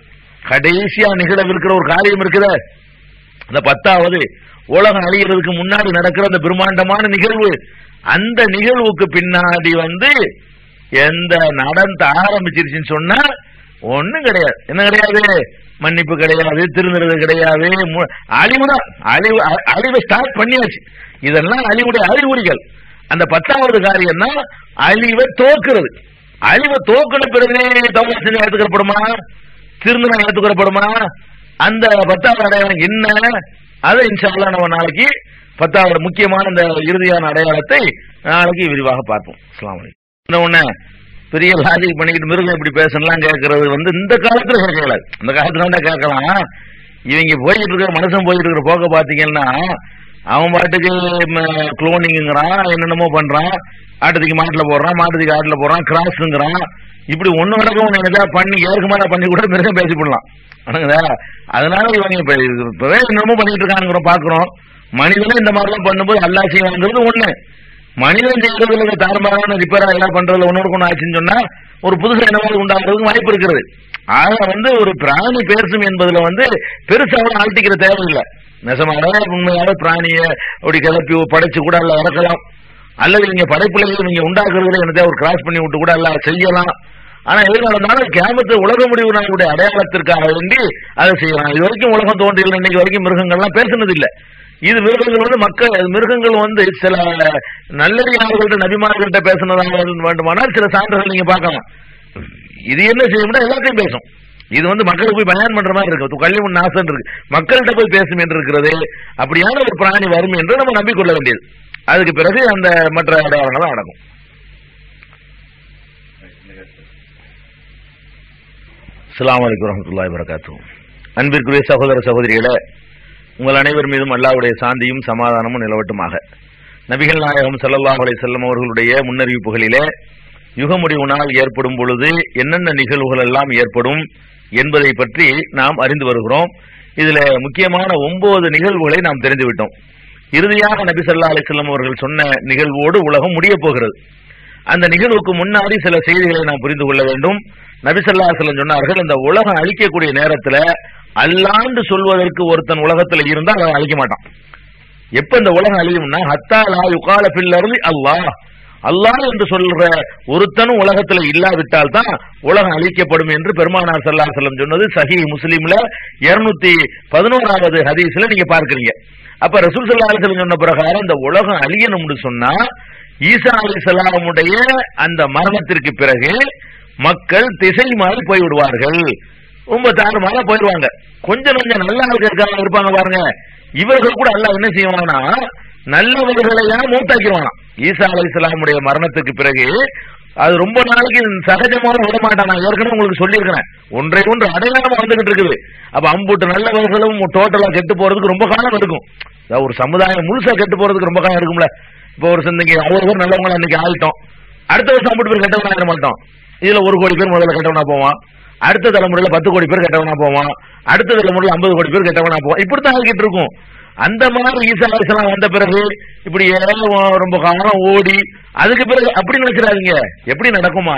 கடைசியா நிகழவிருக்கிற ஒரு காரியம் இருக்குதே அந்த பத்தாவது உலகம் அழிகிறதுக்கு முன்னாடி நடக்கிற அந்த பிரம்மாண்டமான நிகழ்வு அந்த நிகழ்வுக்கு பின்னாடி வந்து எந்த நடந்து ஆரம்பிச்சிருச்சுன்னு சொன்னா ஒண்ணும் கிடையாது என்ன கிடையாது மன்னிப்பு கிடையாது திருந்துறது கிடையாது மு- அழிவுதான் அழிவு அ- அழிவை ஸ்டார்ட் பண்ணியாச்சு இதெல்லாம் அழிவுடைய அறிகுறிகள் அந்த பத்தாவது காரியம் தான் அழிவை தோக்குறது அழிவை தோக்கின பிறகு தவறு செஞ்சு எடுத்துக்கப்படுமா திருந்தனா எடுத்துக்கப்படுமா அந்த பத்தாவது அடையாளம் என்ன அதை இன்ஷால்லா நம்ம நாளைக்கு பத்தாவது முக்கியமான இந்த இறுதியான அடையாளத்தை நாளைக்கு விரிவாக பார்ப்போம் அஸ்ஸலாமு அலைக்கும் இந்த உடனே பெரிய லாஜிக் பண்ணிக்கிட்டு மிருகம் இப்படி பேசலாம் கேட்கறது வந்து இந்த காலத்துல கேட்கல இந்த காலத்துல தான் கேட்கலாம் இவங்க போயிட்டு இருக்கிற மனுஷன் போயிட்டு இருக்கிற போக்க பாத்தீங்கன்னா அவன் பாட்டுக்கு குளோனிங்கிறான் என்னென்னமோ பண்றான் ஆட்டுக்கு மாட்டுல போடுறான் மாட்டுக்கு ஆட்டுல போடுறான் கிராஸ்ங்கிறான் இப்படி ஒண்ணு நடக்கும் நினைச்சா பண்ணி ஏற்க மாட்டா பண்ணி கூட மிருகம் பேசி போடலாம் ஆனுங்களா அதனால இவங்க இப்ப இப்பவே என்னமோ பண்ணிட்டு இருக்கானுங்கிறோம் பாக்குறோம் மனிதனும் இந்த மாதிரிலாம் பண்ணும்போது அல்லா செய்வாங்கிறது ஒண்ணு மனிதன் செய்யறதுல தாறுமாறான ரிப்பேரா எல்லாம் பண்றதுல ஒன்னொரு ஒண்ணு ஆச்சுன்னு சொன்னா ஒரு புதுசா என்னவாது உண்டாகிறதுக்கு வாய்ப்பு இருக்கிறது ஆக வந்து ஒரு பிராணி பேசும் என்பதுல வந்து பெருசா அவனை ஆழ்த்திக்கிற தேவையில்லை நெசமாகவே உண்மையாவே பிராணிய அப்படி கிளப்பி படைச்சு கூட அல்ல இறக்கலாம் அல்லது நீங்க படைப்புலைகள் நீங்க உண்டாக்குறதுல என்னத்தையா ஒரு கிராஸ் பண்ணி விட்டு கூட எல்லாம் செய்யலாம் ஆனா எதிர்காலம்னால கேமத்து உலக முடிவு நாளுடைய அடையாளத்திற்காக வேண்டி அதை செய்யலாம் இது வரைக்கும் உலகம் தோன்றியில் இன்னைக்கு வரைக்கும் மிருகங்கள்லாம் பேசுனது இல்ல இது மிருகங்கள் வந்து மக்கள் மிருகங்கள் வந்து சில நல்லடியார்கள்ட்ட நபிமார்கள்ட்ட பேசுனதாக வேண்டுமானால் சில சான்றுகள் நீங்க பார்க்கலாம் இது என்ன செய்யும்னா எல்லாத்தையும் பேசும் இது வந்து மக்களுக்கு போய் பயன் பண்ற மாதிரி இருக்கு கல்வி நாசம் இருக்கு மக்கள்கிட்ட போய் பேசும் என்று இருக்கிறது அப்படியான ஒரு பிராணி வரும் என்று நம்ம நம்பிக்கொள்ள வேண்டியது அதுக்கு பிறகு அந்த மற்ற அடையாளங்கள் நடக்கும் அஸ்ஸலாமு அலைக்கும் வரஹ்மத்துல்லாஹி வரகாத்து அன்பிற்குரிய சகோதர சகோதரிகளே உங்கள் அனைவர் மீதும் அல்லாஹ்வுடைய சாந்தியும் சமாதானமும் நிலவட்டுமாக நபிகள் நாயகம் ஸல்லல்லாஹு அலைஹி வஸல்லம் அவர்களுடைய முன்னறிவிப்புகளிலே யுக முடிவு நாள் ஏற்படும் பொழுது என்னென்ன நிகழ்வுகள் எல்லாம் ஏற்படும் என்பதை பற்றி நாம் அறிந்து வருகிறோம் இதுல முக்கியமான ஒன்பது நிகழ்வுகளை நாம் தெரிந்து விட்டோம் இறுதியாக நபி ஸல்லல்லாஹு அலைஹி வஸல்லம் அவர்கள் சொன்ன நிகழ்வோடு உலகம் முடிய போகிறது அந்த நிகழ்வுக்கு முன்னாடி சில செய்திகளை நாம் புரிந்து கொள்ள வேண்டும் நபி ஸல்லல்லாஹு அலைஹி வஸல்லம் சொன்னார்கள் இந்த உலகம் அழிக்கக்கூடிய நேரத்துல அல்லாண்டு சொல்வதற்கு ஒருத்தன் உலகத்துல இருந்தால் அவன் அழிக்க மாட்டான் எப்ப இந்த உலகம் அழியும்னா ஹத்தா லா யுகால பில்லர்லி அல்லாஹ் அல்லாஹ் என்று சொல்ற ஒருத்தனும் உலகத்துல இல்லாவிட்டால் தான் உலகம் அழிக்கப்படும் என்று பெருமானார் ஸல்லல்லாஹு அலைஹி வஸல்லம் சொன்னது சஹி முஸ்லிம்ல 211வது பதினோராவது ஹதீஸ்ல நீங்க பார்க்கறீங்க அப்ப ரசூல் ஸல்லல்லாஹு அலைஹி வஸல்லம் சொன்ன பிரகாரம் இந்த உலகம் அழியணும்னு சொன்னா ஈசா அலைஹிஸ்ஸலாமுடைய அந்த மரணத்திற்கு பிறகு மக்கள் திசை மாறி போய் விடுவார்கள் ரொம்ப தாறுமாறா போயிடுவாங்க கொஞ்சம் கொஞ்சம் நல்ல ஆளுங்க இருக்காங்க இருப்பாங்க பாருங்க இவர்கள் கூட அல்லாஹ் என்ன செய்வானா நல்லவர்களை எல்லாம் மூத்தாக்கிடுவானா ஈசா அலை இஸ்லாமுடைய மரணத்துக்கு பிறகு அது ரொம்ப நாளைக்கு சகஜமாக விட மாட்டான் நான் ஏற்கனவே உங்களுக்கு சொல்லியிருக்கிறேன் ஒன்றை ஒன்று அடையாளமா வந்துகிட்டு இருக்குது அப்ப அம்புட்டு நல்லவர்களும் டோட்டலா கெட்டு போறதுக்கு ரொம்ப காலம் இருக்கும் அதாவது ஒரு சமுதாயம் முழுசா கெட்டு போறதுக்கு ரொம்ப காலம் இருக்கும்ல இப்போ ஒரு சிந்தனைக்கு அவ்வளவு பேர் நல்லவங்களா இன்னைக்கு ஆயிட்டோம் அடுத்த வருஷம் அம்புட்டு பேர் கெட்டவனா ஆயிட மாட்டோம் இதுல ஒரு கோடி பேர் முதல்ல கெட்டவனா போவான் அடுத்த தலைமுறையில பத்து கோடி பேர் கெட்டவனா போவான் அடுத்த தலைமுறையில ஐம்பது கோடி பேர் கெட்டவனா போவான் இப்படித்தான் ஆகிட்டு இருக்கும் அந்த மாதிரி ஈசா அலிஸ்லாம் வந்த பிறகு இப்படி ஏதோ ரொம்ப காலம் ஓடி அதுக்கு பிறகு அப்படி நினைச்சிடாதீங்க எப்படி நடக்குமா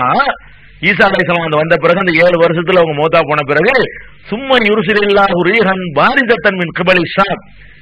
ஈசா அலிஸ்லாம் வந்து வந்த பிறகு அந்த ஏழு வருஷத்துல அவங்க மோத்தா போன பிறகு சும்மா யுருசிலில்லா ரீஹன் பாரிதத்தன் மின் கிபலி ஷாம்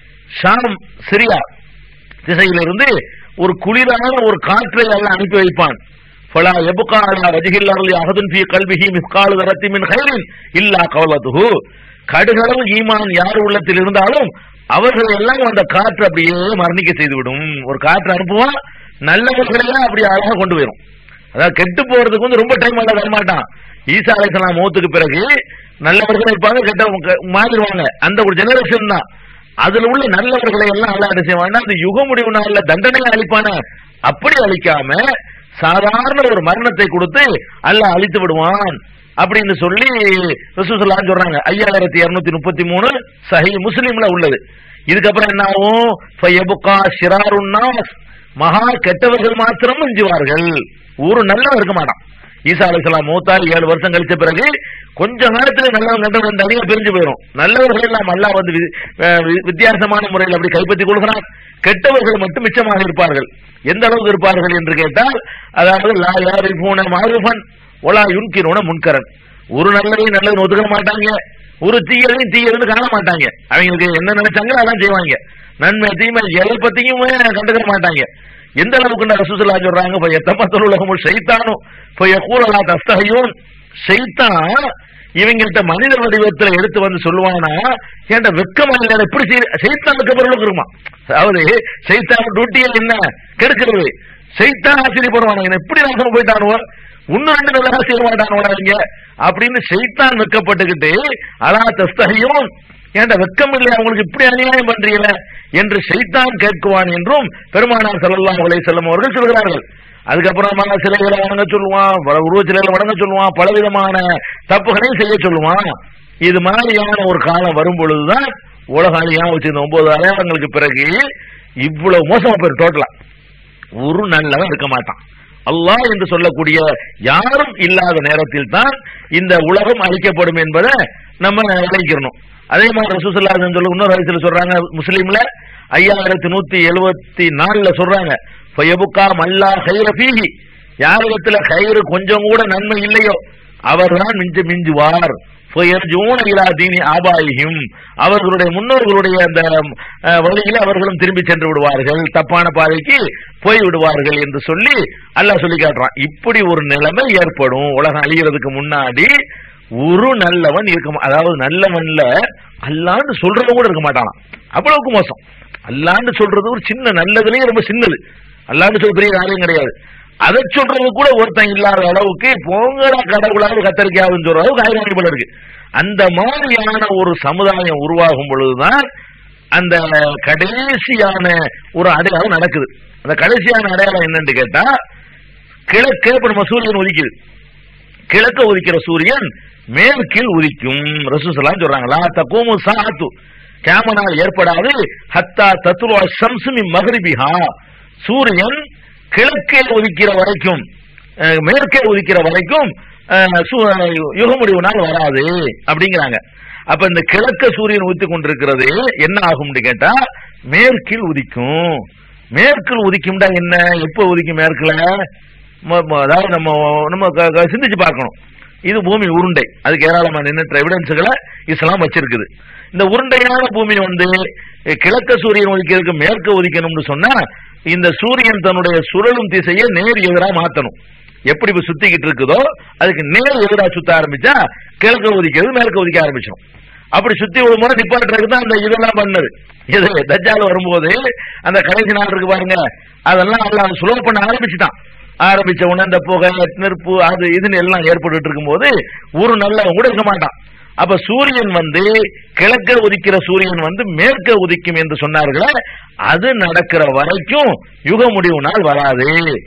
ஷாம் சிரியா திசையிலிருந்து ஒரு குளிரான ஒரு காற்றை எல்லாம் அனுப்பி வைப்பான் ஃபலா யபுகா அலா வஜ்ஹில் அர்லி அஹதுன் ஃபீ கல்பிஹி மிஸ்கால் தரத்தி மின் கைரின் இல்லா கவலத்துஹு கடுகளவு ஈமான் யார் உள்ளத்தில் இருந்தாலும் அவர்கள் எல்லாம் அந்த காற்று அப்படியே மரணிக்க செய்துவிடும் ஒரு காற்று அனுப்புவான் நல்லவர்களெல்லாம் அப்படி அழகா கொண்டு போயிடும் அதாவது கெட்டு போறதுக்கு வந்து ரொம்ப டைம் ஆக வரமாட்டான் ஈசா அலைசலாம் மௌத்துக்கு பிறகு நல்லவர்கள் இருப்பாங்க கெட்ட மாறிடுவாங்க அந்த ஒரு ஜெனரேஷன் தான் அதுல உள்ள நல்லவர்களை எல்லாம் அல்ல என்ன செய்வாங்கன்னா அந்த யுக முடிவு நாள்ல தண்டனையை அளிப்பான அப்படி அளிக்காம சாதாரண ஒரு மரணத்தை கொடுத்து அல்லாஹ் அழித்து விடுவான் அப்படின்னு சொல்லி ரசூசல்லாம் சொல்றாங்க ஐயாயிரத்தி இருநூத்தி முப்பத்தி மூணு சஹி முஸ்லீம்ல உள்ளது இதுக்கப்புறம் என்ன ஆகும் ஃபயபுகா ஷிராருன் நாஸ் மகா கெட்டவர்கள் மாத்திரம் மிஞ்சுவார்கள் ஒரு நல்லவன் இருக்க மாட்டான் ஈசா அலிஸ்லாம் மூத்தால் ஏழு வருஷம் கழிச்ச பிறகு கொஞ்ச நேரத்துல நல்லவன் கண்டவன் தனியா பிரிஞ்சு போயிடும் நல்லவர்கள் எல்லாம் அல்லாஹ் வந்து வி- அஹ் வி- வித்தியாசமான முறையில் அப்படி கைப்பற்றிக் கொள்கிறான் கெட்டவர்கள் மட்டும் மிச்சமாக இருப்பார்கள் எந்த அளவுக்கு இருப்பார்கள் என்று கேட்டால் அதாவது லா யாரிஃபூன மாருஃபன் ஒலா யுன்கிரோன முன்கரன் ஒரு நல்லதையும் நல்லது ஒதுக்க மாட்டாங்க ஒரு தீயதையும் தீயதுன்னு காண மாட்டாங்க அவங்களுக்கு என்ன நினைச்சாங்களோ அதான் செய்வாங்க நன்மை தீமை எதை பத்தியும் கண்டுக்க மாட்டாங்க எந்த அளவுக்கு ரசூசுல்லா சொல்றாங்க இப்ப எத்தப்பத்தல் உலகமும் செய்தானும் இப்ப கூறலா தஸ்தகையும் செய்தான் இவங்கள்ட்ட மனிதர் வடிவத்துல எடுத்து வந்து சொல்லுவானா ஏன்டா வெக்கமா இல்ல எப்படி செய்தான் வெக்கப்படுறவங்களுக்கு இருக்குமா அதாவது செய்தான் டியூட்டியே என்ன கெடுக்கிறது செய்தான் ஆச்சரியப்படுவானுங்க என்ன எப்படி நாசம் போயிட்டானுவோ இன்னும் ரெண்டு நல்லா செய்ய மாட்டானுவா அப்படின்னு செய்தான் வெக்கப்பட்டுக்கிட்டு அலா தஸ்தகையும் ஏன்டா வெக்கம் இல்லையா உங்களுக்கு இப்படி அநியாயம் பண்றீங்கள என்று செய்தான் கேட்குவான் என்றும் பெருமானார் ஸல்லல்லாஹு அலைஹி வஸல்லம் அவர்கள் சொல்கிறார்கள் அதுக்கப்புறமா சிலைகளை வணங்க சொல்லுவான் பல உருவச்சிலைகளை வணங்க சொல்லுவான் பலவிதமான தப்புகளையும் செய்ய சொல்லுவான் இது மாதிரியான ஒரு காலம் வரும் பொழுதுதான் உலக அழியா வச்சிருந்த ஒன்பது அடையாளங்களுக்கு பிறகு இவ்வளவு மோசமா போயிரு டோட்டலா ஒரு நல்லவன் இருக்க மாட்டான் அல்லாஹ் என்று சொல்லக்கூடிய யாரும் இல்லாத நேரத்தில் தான் இந்த உலகம் அழிக்கப்படும் என்பதை நம்ம விளைக்கிறணும் அதே மாதிரி ரசூசல்லா சொல்ல இன்னொரு வயசுல சொல்றாங்க முஸ்லீம்ல ஐயாயிரத்தி நூத்தி எழுபத்தி நாலுல சொல்றாங்க ஃபயபுக்கா மல்லா ஹைர ஃபீஹி யாரிடத்துல ஹைரு கொஞ்சம் கூட நன்மை இல்லையோ அவர்தான் மிஞ்சு மிஞ்சுவார் ஃபயர்ஜூன இலா தீனி ஆபாயிஹிம் அவர்களுடைய முன்னோர்களுடைய அந்த அஹ், வழியில அவர்களும் திரும்பி சென்று விடுவார்கள் தப்பான பாதைக்கு போய் விடுவார்கள் என்று சொல்லி அல்லாஹ் சொல்லி காட்டுறான் இப்படி ஒரு நிலைமை ஏற்படும் உலகம் அழிகிறதுக்கு முன்னாடி ஒரு நல்லவன் இருக்க மா- அதாவது நல்லவன்ல அல்லான்னு சொல்றவன் கூட இருக்க மாட்டானாம் அவ்வளவுக்கு மோசம் அல்லான்னு சொல்றது ஒரு சின்ன நல்லதுலயே ரொம்ப சின்னது அல்லான்னு சொல்ற பெரிய காரியம் கிடையாது அதை சொல்றது கூட ஒருத்தன் இல்லாத அளவுக்கு போங்கடா கடவுளாவது கத்தரிக்காதுன்னு சொல்ற அளவுக்கு ஆயிரம் போல இருக்கு அந்த மாதிரியான ஒரு சமுதாயம் உருவாகும் பொழுதுதான் அந்த கடைசியான ஒரு அடையாளம் நடக்குது அந்த கடைசியான அடையாளம் என்னன்னு கேட்டா கிழக்கே இப்ப நம்ம சூரியன் உதிக்குது கிழக்க உதிக்கிற சூரியன் மேற்கில் உதிக்கும் ரசூசலாம் சொல்றாங்களா தக்கோமு சாத்து கேமனால் ஏற்படாது ஹத்தா தத்துவ சம்சுமி மகரிபிஹா சூரியன் கிழக்கே உதிக்கிற வரைக்கும் அஹ், மேற்கே உதிக்கிற வரைக்கும் அஹ், சு- யுக முடிவு நாள் வராது அப்படிங்கிறாங்க அப்ப இந்த கிழக்க சூரியன் உதித்து கொண்டிருக்கிறது என்ன ஆகும்னு கேட்டா மேற்கில் உதிக்கும் மேற்கில் உதிக்கும்டா என்ன எப்ப உதிக்கும் மேற்குல ம- ம- அதாவது நம்ம நம்ம க- க- சிந்திச்சு பார்க்கணும் இது பூமி உருண்டை அதுக்கு ஏராளமான எண்ணற்ற எவிடன்ஸுகளை இஸ்லாம் வச்சிருக்குது இந்த உருண்டையான பூமி வந்து அஹ், கிழக்க சூரியன் உதிக்கிறதுக்கு மேற்க உதிக்கணும்னு சொன்னா இந்த சூரியன் தன்னுடைய சுழலும் திசையை நேர் எதிரா மாத்தணும் எப்படி இப்ப சுத்திக்கிட்டு இருக்குதோ அதுக்கு நேர் எதிரா சுத்த ஆரம்பிச்சா கிழக்க உதிக்கிறது மேற்க உதிக்க ஆரம்பிச்சிடும் அப்படி சுத்தி ஒரு முறை நிப்பாட்டுறதுக்கு தான் அந்த இதெல்லாம் பண்ணது இது தஜ்ஜால் வரும்போது அந்த கடைசி நாள் இருக்கு பாருங்க அதெல்லாம் எல்லாம் சுலோ பண்ண ஆரம்பிச்சுட்டான் ஆரம்பிச்ச உடனே அந்த புகை நெருப்பு அது இதுன்னு எல்லாம் ஏற்பட்டு இருக்கும்போது ஒரு நல்ல கூட இருக்க மாட்டான் அப்ப சூரியன் வந்து கிழக்க உதிக்கிற சூரியன் வந்து மேற்க உதிக்கும் என்று சொன்னார்களே அது நடக்கிற வரைக்கும் யுக முடிவு நாள் வராது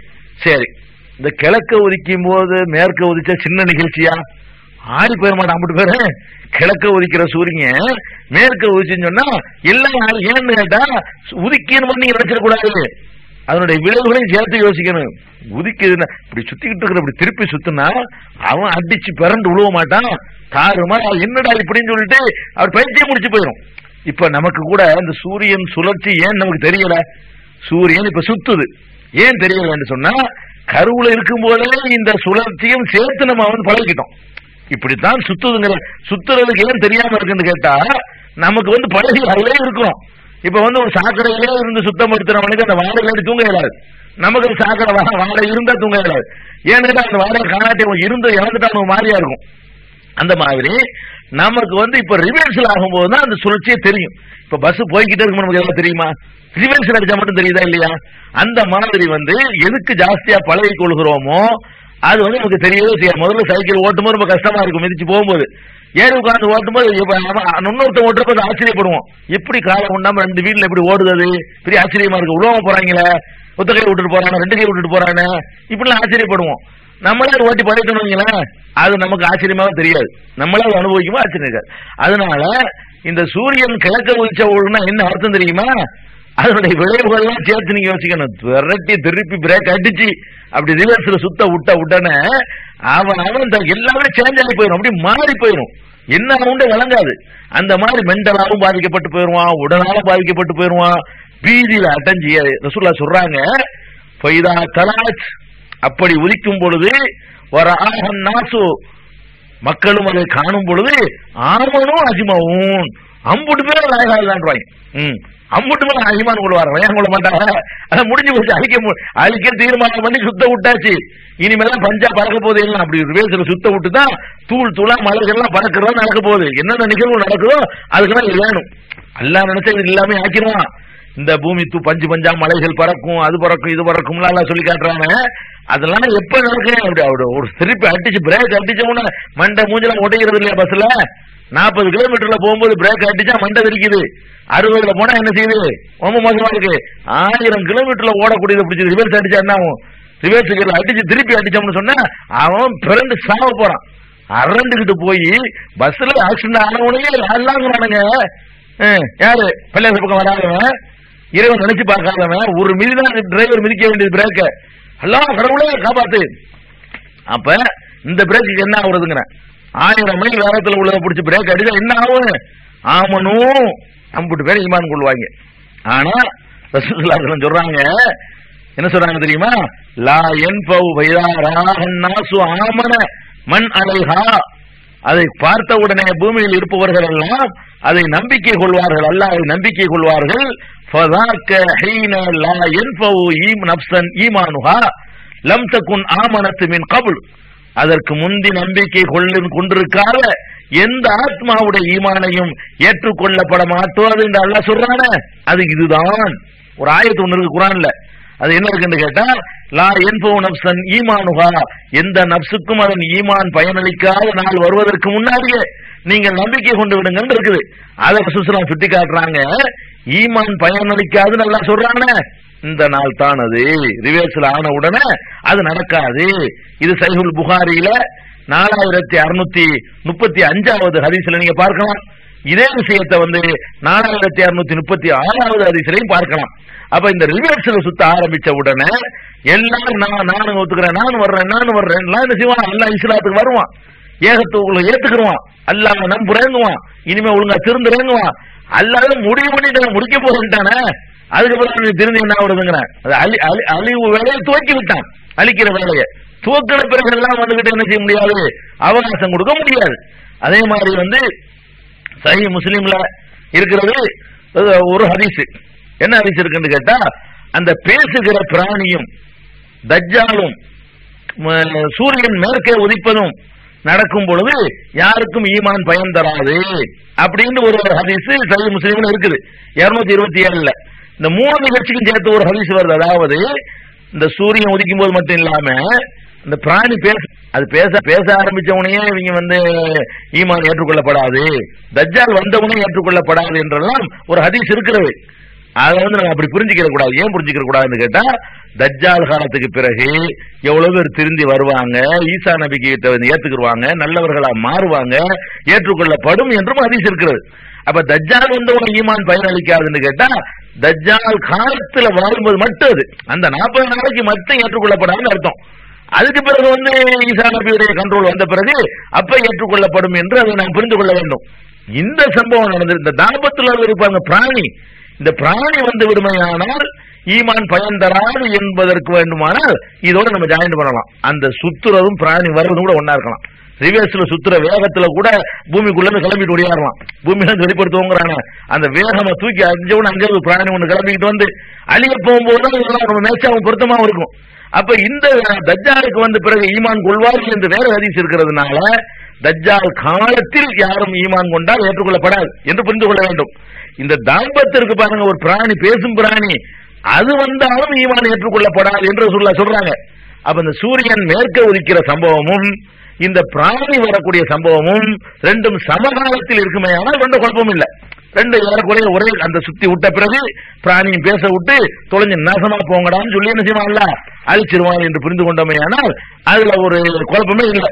சரி இந்த கிழக்க உதிக்கும் போது மேற்க உதிச்ச சின்ன நிகழ்ச்சியா ஆடி போயிட மாட்டான் அப்படி பேரு கிழக்க உதிக்கிற சூரியன் மேற்க உதிச்சுன்னு சொன்னா எல்லாம் யாரு- ஏன்னு கேட்டா உதிக்கணும் நீங்க நினைச்சிடக்கூடாது அதனுடைய விளைவுகளையும் சேர்த்து யோசிக்கணும் உதிக்குதுன்னா இப்படி சுத்திக்கிட்டு இருக்கிற இப்படி திருப்பி சுத்துனா அவன் அடிச்சு பிறண்டு விழுவ மாட்டான் தாறுமா என்னடா இப்படின்னு சொல்லிட்டு அவர் பயிற்சியை முடிச்சு போயிடும் இப்ப நமக்கு கூட இந்த சூரியன் சுழற்சி ஏன் நமக்கு தெரியல சூரியன் இப்ப சுத்துது ஏன் தெரியலன்னு சொன்னா கருவுல இருக்கும் போதே இந்த சுழற்சியும் சேர்த்து நம்ம வந்து பழகிட்டோம் இப்படித்தான் சுத்துதுங்கிற சுத்துறதுக்கு ஏன் தெரியாம இருக்குன்னு கேட்டா நமக்கு வந்து பழகி அதிலே இருக்கும் இப்ப வந்து ஒரு சாக்கடையிலே இருந்து சுத்தம் படுத்துறவனுக்கு அந்த வாடகை ஏறி தூங்க இயலாது நமக்கு ஒரு சாக்கடை வா- வாடகை இருந்தா தூங்க இயலாது ஏன்னு கேட்டா அந்த வாடகை காணாட்டி அவன் இருந்து இறந்துட்டா அவனுக்கு மாறியா இருக்கும் அந்த மாதிரி நமக்கு வந்து இப்ப ரிவர்சல் ஆகும்போது தான் அந்த சுழற்சியே தெரியும் இப்ப பஸ் போய்கிட்டே இருக்கும் நமக்கு எல்லாம் தெரியுமா ரிவர்சல் அடிச்சா மட்டும் தெரியுதா இல்லையா அந்த மாதிரி வந்து எதுக்கு ஜாஸ்தியா பழகி கொள்கிறோமோ அது வந்து நமக்கு தெரியவே செய்யாது முதல்ல சைக்கிள் ஓட்டும்போது ரொம்ப கஷ்டமா இருக்கும் மிதிச்சு போகும்போது ஏறி உட்கார்ந்து ஓட்டும்போது இப்ப அவன் இன்னொருத்த ஓட்டுறப்ப அது ஆச்சரியப்படுவோம் எப்படி காலை உண்டாம ரெண்டு வீட்டுல எப்படி ஓடுது அது பெரிய ஆச்சரியமா இருக்கு உழவ போறாங்களே ஒத்த கை விட்டுட்டு போறானே ரெண்டு கை விட்டுட்டு போறானே இப்படிலாம் ஆச்சரியப்படுவோம் நம்மளே அதை ஓட்டி பழகிட்டோம்னு வைங்களேன் அது நமக்கு ஆச்சரியமாக தெரியாது நம்மளே அதை அனுபவிக்குமோ ஆச்சரியம் இருக்காது அதனால இந்த சூரியன் கிழக்க உதிச்ச ஓடுனா என்ன அர்த்தம் தெரியுமா அதனுடைய விளைவுகள்லாம் சேர்த்து நீங்க யோசிக்கணும் விரட்டி திருப்பி பிரேக் அடிச்சு அப்படி ரிவர்ஸ்ல சுத்த விட்ட உடனே அவன் அவன் த- எல்லாமே சேஞ்ச் ஆகி போயிடும் அப்படி மாறி போயிடும் என்ன ஆகும்னு விளங்காது அந்த மாதிரி மென்டலாவும் பாதிக்கப்பட்டு போயிருவான் உடலால பாதிக்கப்பட்டு போயிருவான் பீதியில அடைஞ்சி ரசூல்லா சொல்றாங்க ஃபைதா தலாச் அப்படி உதிக்கும் பொழுது ஒரு ஆகன் நாசு மக்களும் அதை காணும் பொழுது ஆமனும் அஜிமாவும் அம்புட்டு பேர் நாயகான்றாங்க ம் அம்புட்டு பேர் அஜிமான் கொள்வாங்க ஏன் கொள்ள மாட்டாங்க அதை முடிஞ்சு போச்சு அழிக்க மு- அழிக்க தீர்மானம் பண்ணி சுத்த விட்டாச்சு இனிமேலாம் பஞ்சா பறக்க போகுது எல்லாம் அப்படி வேசில சுத்த விட்டு தான் தூள் தூளா மலர்கள்லாம் பறக்கிறதா நடக்க போகுது என்னென்ன நிகழ்வு நடக்குதோ அதுக்கெல்லாம் இது வேணும் எல்லாம் நினைச்சா இது எல்லாமே ஆக்கிடுவான் இந்த பூமி தூ பஞ்சு பஞ்சா மலைகள் பறக்கும் அது பறக்கும் இது பறக்கும்லாம் எல்லாம் சொல்லி காட்டுறாங்க அதெல்லாம் எப்ப நடக்கும் அப்படி அவரு ஒரு திருப்பி அடிச்சு பிரேக் அடிச்ச உடனே மண்டை மூஞ்செல்லாம் உடைகிறது இல்லையா பஸ்ல நாற்பது கிலோமீட்டர்ல போகும்போது பிரேக் அடிச்சா மண்டை வெடிக்குது அறுபதுல போனா என்ன செய்யுது ரொம்ப மோசமா இருக்கு ஆயிரம் கிலோமீட்டர்ல ஓடக்கூடியது பிடிச்சி ரிவர்ஸ் அடிச்சா என்ன ஆகும் ரிவர்ஸ் கீழ அடிச்சு திருப்பி அடிச்சோம்னு சொன்னா அவன் பிறண்டு சாவ போறான் அரண்டுகிட்டு போய் பஸ்ல ஆக்சிடென்ட் ஆனவனையே எல்லாங்கிறானுங்க யாரு பள்ளியாச பக்கம் வராதவன் இறைவன் நினைச்சு பார்க்காதவன் ஒரு மிதிதான் டிரைவர் மிதிக்க வேண்டியது பிரேக்க எல்லாம் கடவுளே காப்பாத்து அப்ப இந்த பிரேக்கு என்ன ஆகுறதுங்கிறேன் ஆயிரம் மைல் வேகத்துல உள்ளத பிடிச்சி பிரேக் அடிச்சா என்ன ஆகும் ஆமனும் அம்புட்டு பேர் ஈமான் கொள்வாங்க ஆனா ரசூலுல்லாஹி சொல்றாங்க என்ன சொல்றாங்க தெரியுமா லா என்பவு நாசு ஆமன மண் அலைஹா அதை பார்த்த உடனே பூமியில் இருப்பவர்கள் எல்லாம் அதை நம்பிக்கை கொள்வார்கள் அல்லாஹ்வை நம்பிக்கை கொள்வார்கள் ஃபதாக்க ஹீன லா யன்ஃபவு ஈம் நஃப்ஸன் ஈமானுஹா லம் தகுன் ஆமனத்து மின் கபுல் அதற்கு முந்தி நம்பிக்கை கொள்ளு கொண்டிருக்காத எந்த ஆத்மாவுடைய ஈமானையும் ஏற்றுக்கொள்ளப்பட மாட்டோது என்று அல்லாஹ் சொல்றானே அது இதுதான் ஒரு ஆயத்து ஒன்று இருக்கு குரான்ல அது என்ன இருக்குன்னு கேட்டா லா என்பவு நப்சன் ஈமானுகா எந்த நப்சுக்கும் அதன் ஈமான் பயனளிக்காத நாள் வருவதற்கு முன்னாடியே நீங்கள் நம்பிக்கை கொண்டு விடுங்கன்னு இருக்குது அதை சுசுலாம் சுட்டி காட்டுறாங்க ஈமான் பயனளிக்காது நல்லா சொல்றானே இந்த நாள் தான் அது ரிவேர்ஸ்ல ஆன உடனே அது நடக்காது இது சைஹுல் புகாரியில நாலாயிரத்தி அறுநூத்தி முப்பத்தி அஞ்சாவது ஹதீஸ்ல நீங்க பார்க்கலாம் இதே விஷயத்தை வந்து நாலாயிரத்தி அறுநூத்தி முப்பத்தி ஆறாவது ஹதீஸ்லையும் பார்க்கலாம் அப்ப இந்த ரிவர்ஸ்ல சுத்த ஆரம்பிச்ச உடனே எல்லாரும் நான் நானும் ஒத்துக்கிறேன் நானும் வர்றேன் நானும் வர்றேன் எல்லாம் என்ன செய்வான் அல்லா இஸ்லாத்துக்கு வருவான் ஏகத்துக்குள்ள ஏத்துக்குருவான் அல்லாஹ் நம்புறேங்குவான் இனிமே ஒழுங்கா திருந்துறேங்குவான் அல்லாத முடிவு பண்ணிட்டு முடிக்க போகிட்டானே அதுக்கப்புறம் நீ திரும்பி என்ன வருதுங்கிறேன் அது அழி அழி அழிவு வேலையை துவக்கி விட்டான் அழிக்கிற வேலையை துவக்கின பிறகு எல்லாம் வந்துகிட்டு என்ன செய்ய முடியாது அவகாசம் கொடுக்க முடியாது அதே மாதிரி வந்து சஹி முஸ்லீம்ல இருக்கிறது அது ஒரு ஹதீஸ் என்ன ஹதீஸ் இருக்குன்னு கேட்டா அந்த பேசுகிற பிராணியும் தஜ்ஜாலும் ம- சூரியன் மேற்கே உதிப்பதும் நடக்கும் பொழுது யாருக்கும் ஈமான் பயன் தராது அப்படின்னு ஒரு ஹதீஸ் சஹி முஸ்லீம்ல இருக்குது இருநூத்தி இருபத்தி ஏழுல இந்த மூணு நிகழ்ச்சிக்கும் சேர்த்து ஒரு ஹதீஸ் வருது அதாவது இந்த சூரியன் உதிக்கும் போது மட்டும் இல்லாம இந்த பிராணி பேச அது பேச பேச ஆரம்பிச்ச உடனே இவங்க வந்து ஈமான் ஏற்றுக்கொள்ளப்படாது தஜ்ஜால் வந்தவனே ஏற்றுக்கொள்ளப்படாது என்றெல்லாம் ஒரு ஹதீஸ் இருக்கிறது அதை வந்து நம்ம அப்படி புரிஞ்சுக்கிற கூடாது ஏன் புரிஞ்சுக்கிற கூடாதுன்னு கேட்டா தஜ்ஜால் காலத்துக்கு பிறகு எவ்வளவு பேர் திருந்தி வருவாங்க ஈசா நபிக்கு கிட்ட வந்து ஏத்துக்குருவாங்க நல்லவர்களா மாறுவாங்க ஏற்றுக்கொள்ளப்படும் என்றும் ஹதீஸ் இருக்கிறது அப்ப தஜ்ஜால் வந்தவங்க ஈமான் பயனளிக்காதுன்னு கேட்டா தஜ்ஜால் காலத்துல வாழும்போது மட்டும் அது அந்த நாற்பது நாளைக்கு மட்டும் ஏற்றுக்கொள்ளப்படாதுன்னு அர்த்தம் அதுக்கு பிறகு வந்து ஈசா நபியுடைய கண்ட்ரோல் வந்த பிறகு அப்ப ஏற்றுக்கொள்ளப்படும் என்று அதை நாம் புரிந்து கொள்ள வேண்டும் இந்த சம்பவம் நடந்தது இந்த தாபத்துல இருப்பாங்க பிராணி இந்த பிராணி வந்து விடுமையானால் ஈமான் பயன் தராது என்பதற்கு வேண்டுமானால் இதோட நம்ம ஜாயின் பண்ணலாம் அந்த சுத்துறதும் பிராணி வர்றதும் கூட ஒன்னா இருக்கலாம் ரிவர்ஸ்ல சுத்துற வேகத்துல கூட பூமிக்குள்ள இருந்து கிளம்பிட்டு ஓடியாரலாம் பூமியில இருந்து வெளிப்படுத்துவோங்கிறாங்க அந்த வேகமா தூக்கி அஞ்சவன அங்க இருந்து பிராணி ஒண்ணு கிளம்பிக்கிட்டு வந்து அழிய போகும்போது இதெல்லாம் ரொம்ப மேட்சாவும் பொருத்தமாவும் இருக்கும் அப்ப இந்த தஜ்ஜாலுக்கு வந்த பிறகு ஈமான் கொள்வார்கள் என்று வேற ஹதீஸ் இருக்கிறதுனால தஜ்ஜால் காலத்தில் யாரும் ஈமான் கொண்டால் ஏற்றுக்கொள்ளப்படாது என்று புரிந்து கொள்ள வேண்டும் இந்த தாம்பத்திற்கு பாருங்க ஒரு பிராணி பேசும் பிராணி அது வந்தாலும் ஈமான் ஏற்றுக்கொள்ளப்படாது என்று சொல்ல சொல்றாங்க அப்ப இந்த சூரியன் மேற்கே உதிக்கிற சம்பவமும் இந்த பிராணி வரக்கூடிய சம்பவமும் ரெண்டும் சமகாலத்தில் இருக்குமே ஆனால் ரெண்டு குழப்பமும் இல்லை ரெண்டு ஏறக்குறைய ஒரே அந்த சுத்தி விட்ட பிறகு பிராணியும் பேச விட்டு தொலைஞ்சு நாசமா போங்கடான்னு சொல்லி என்ன செய்வான்ல அழிச்சிருவான் என்று புரிந்து கொண்டோமே ஆனால் அதுல ஒரு குழப்பமே இல்லை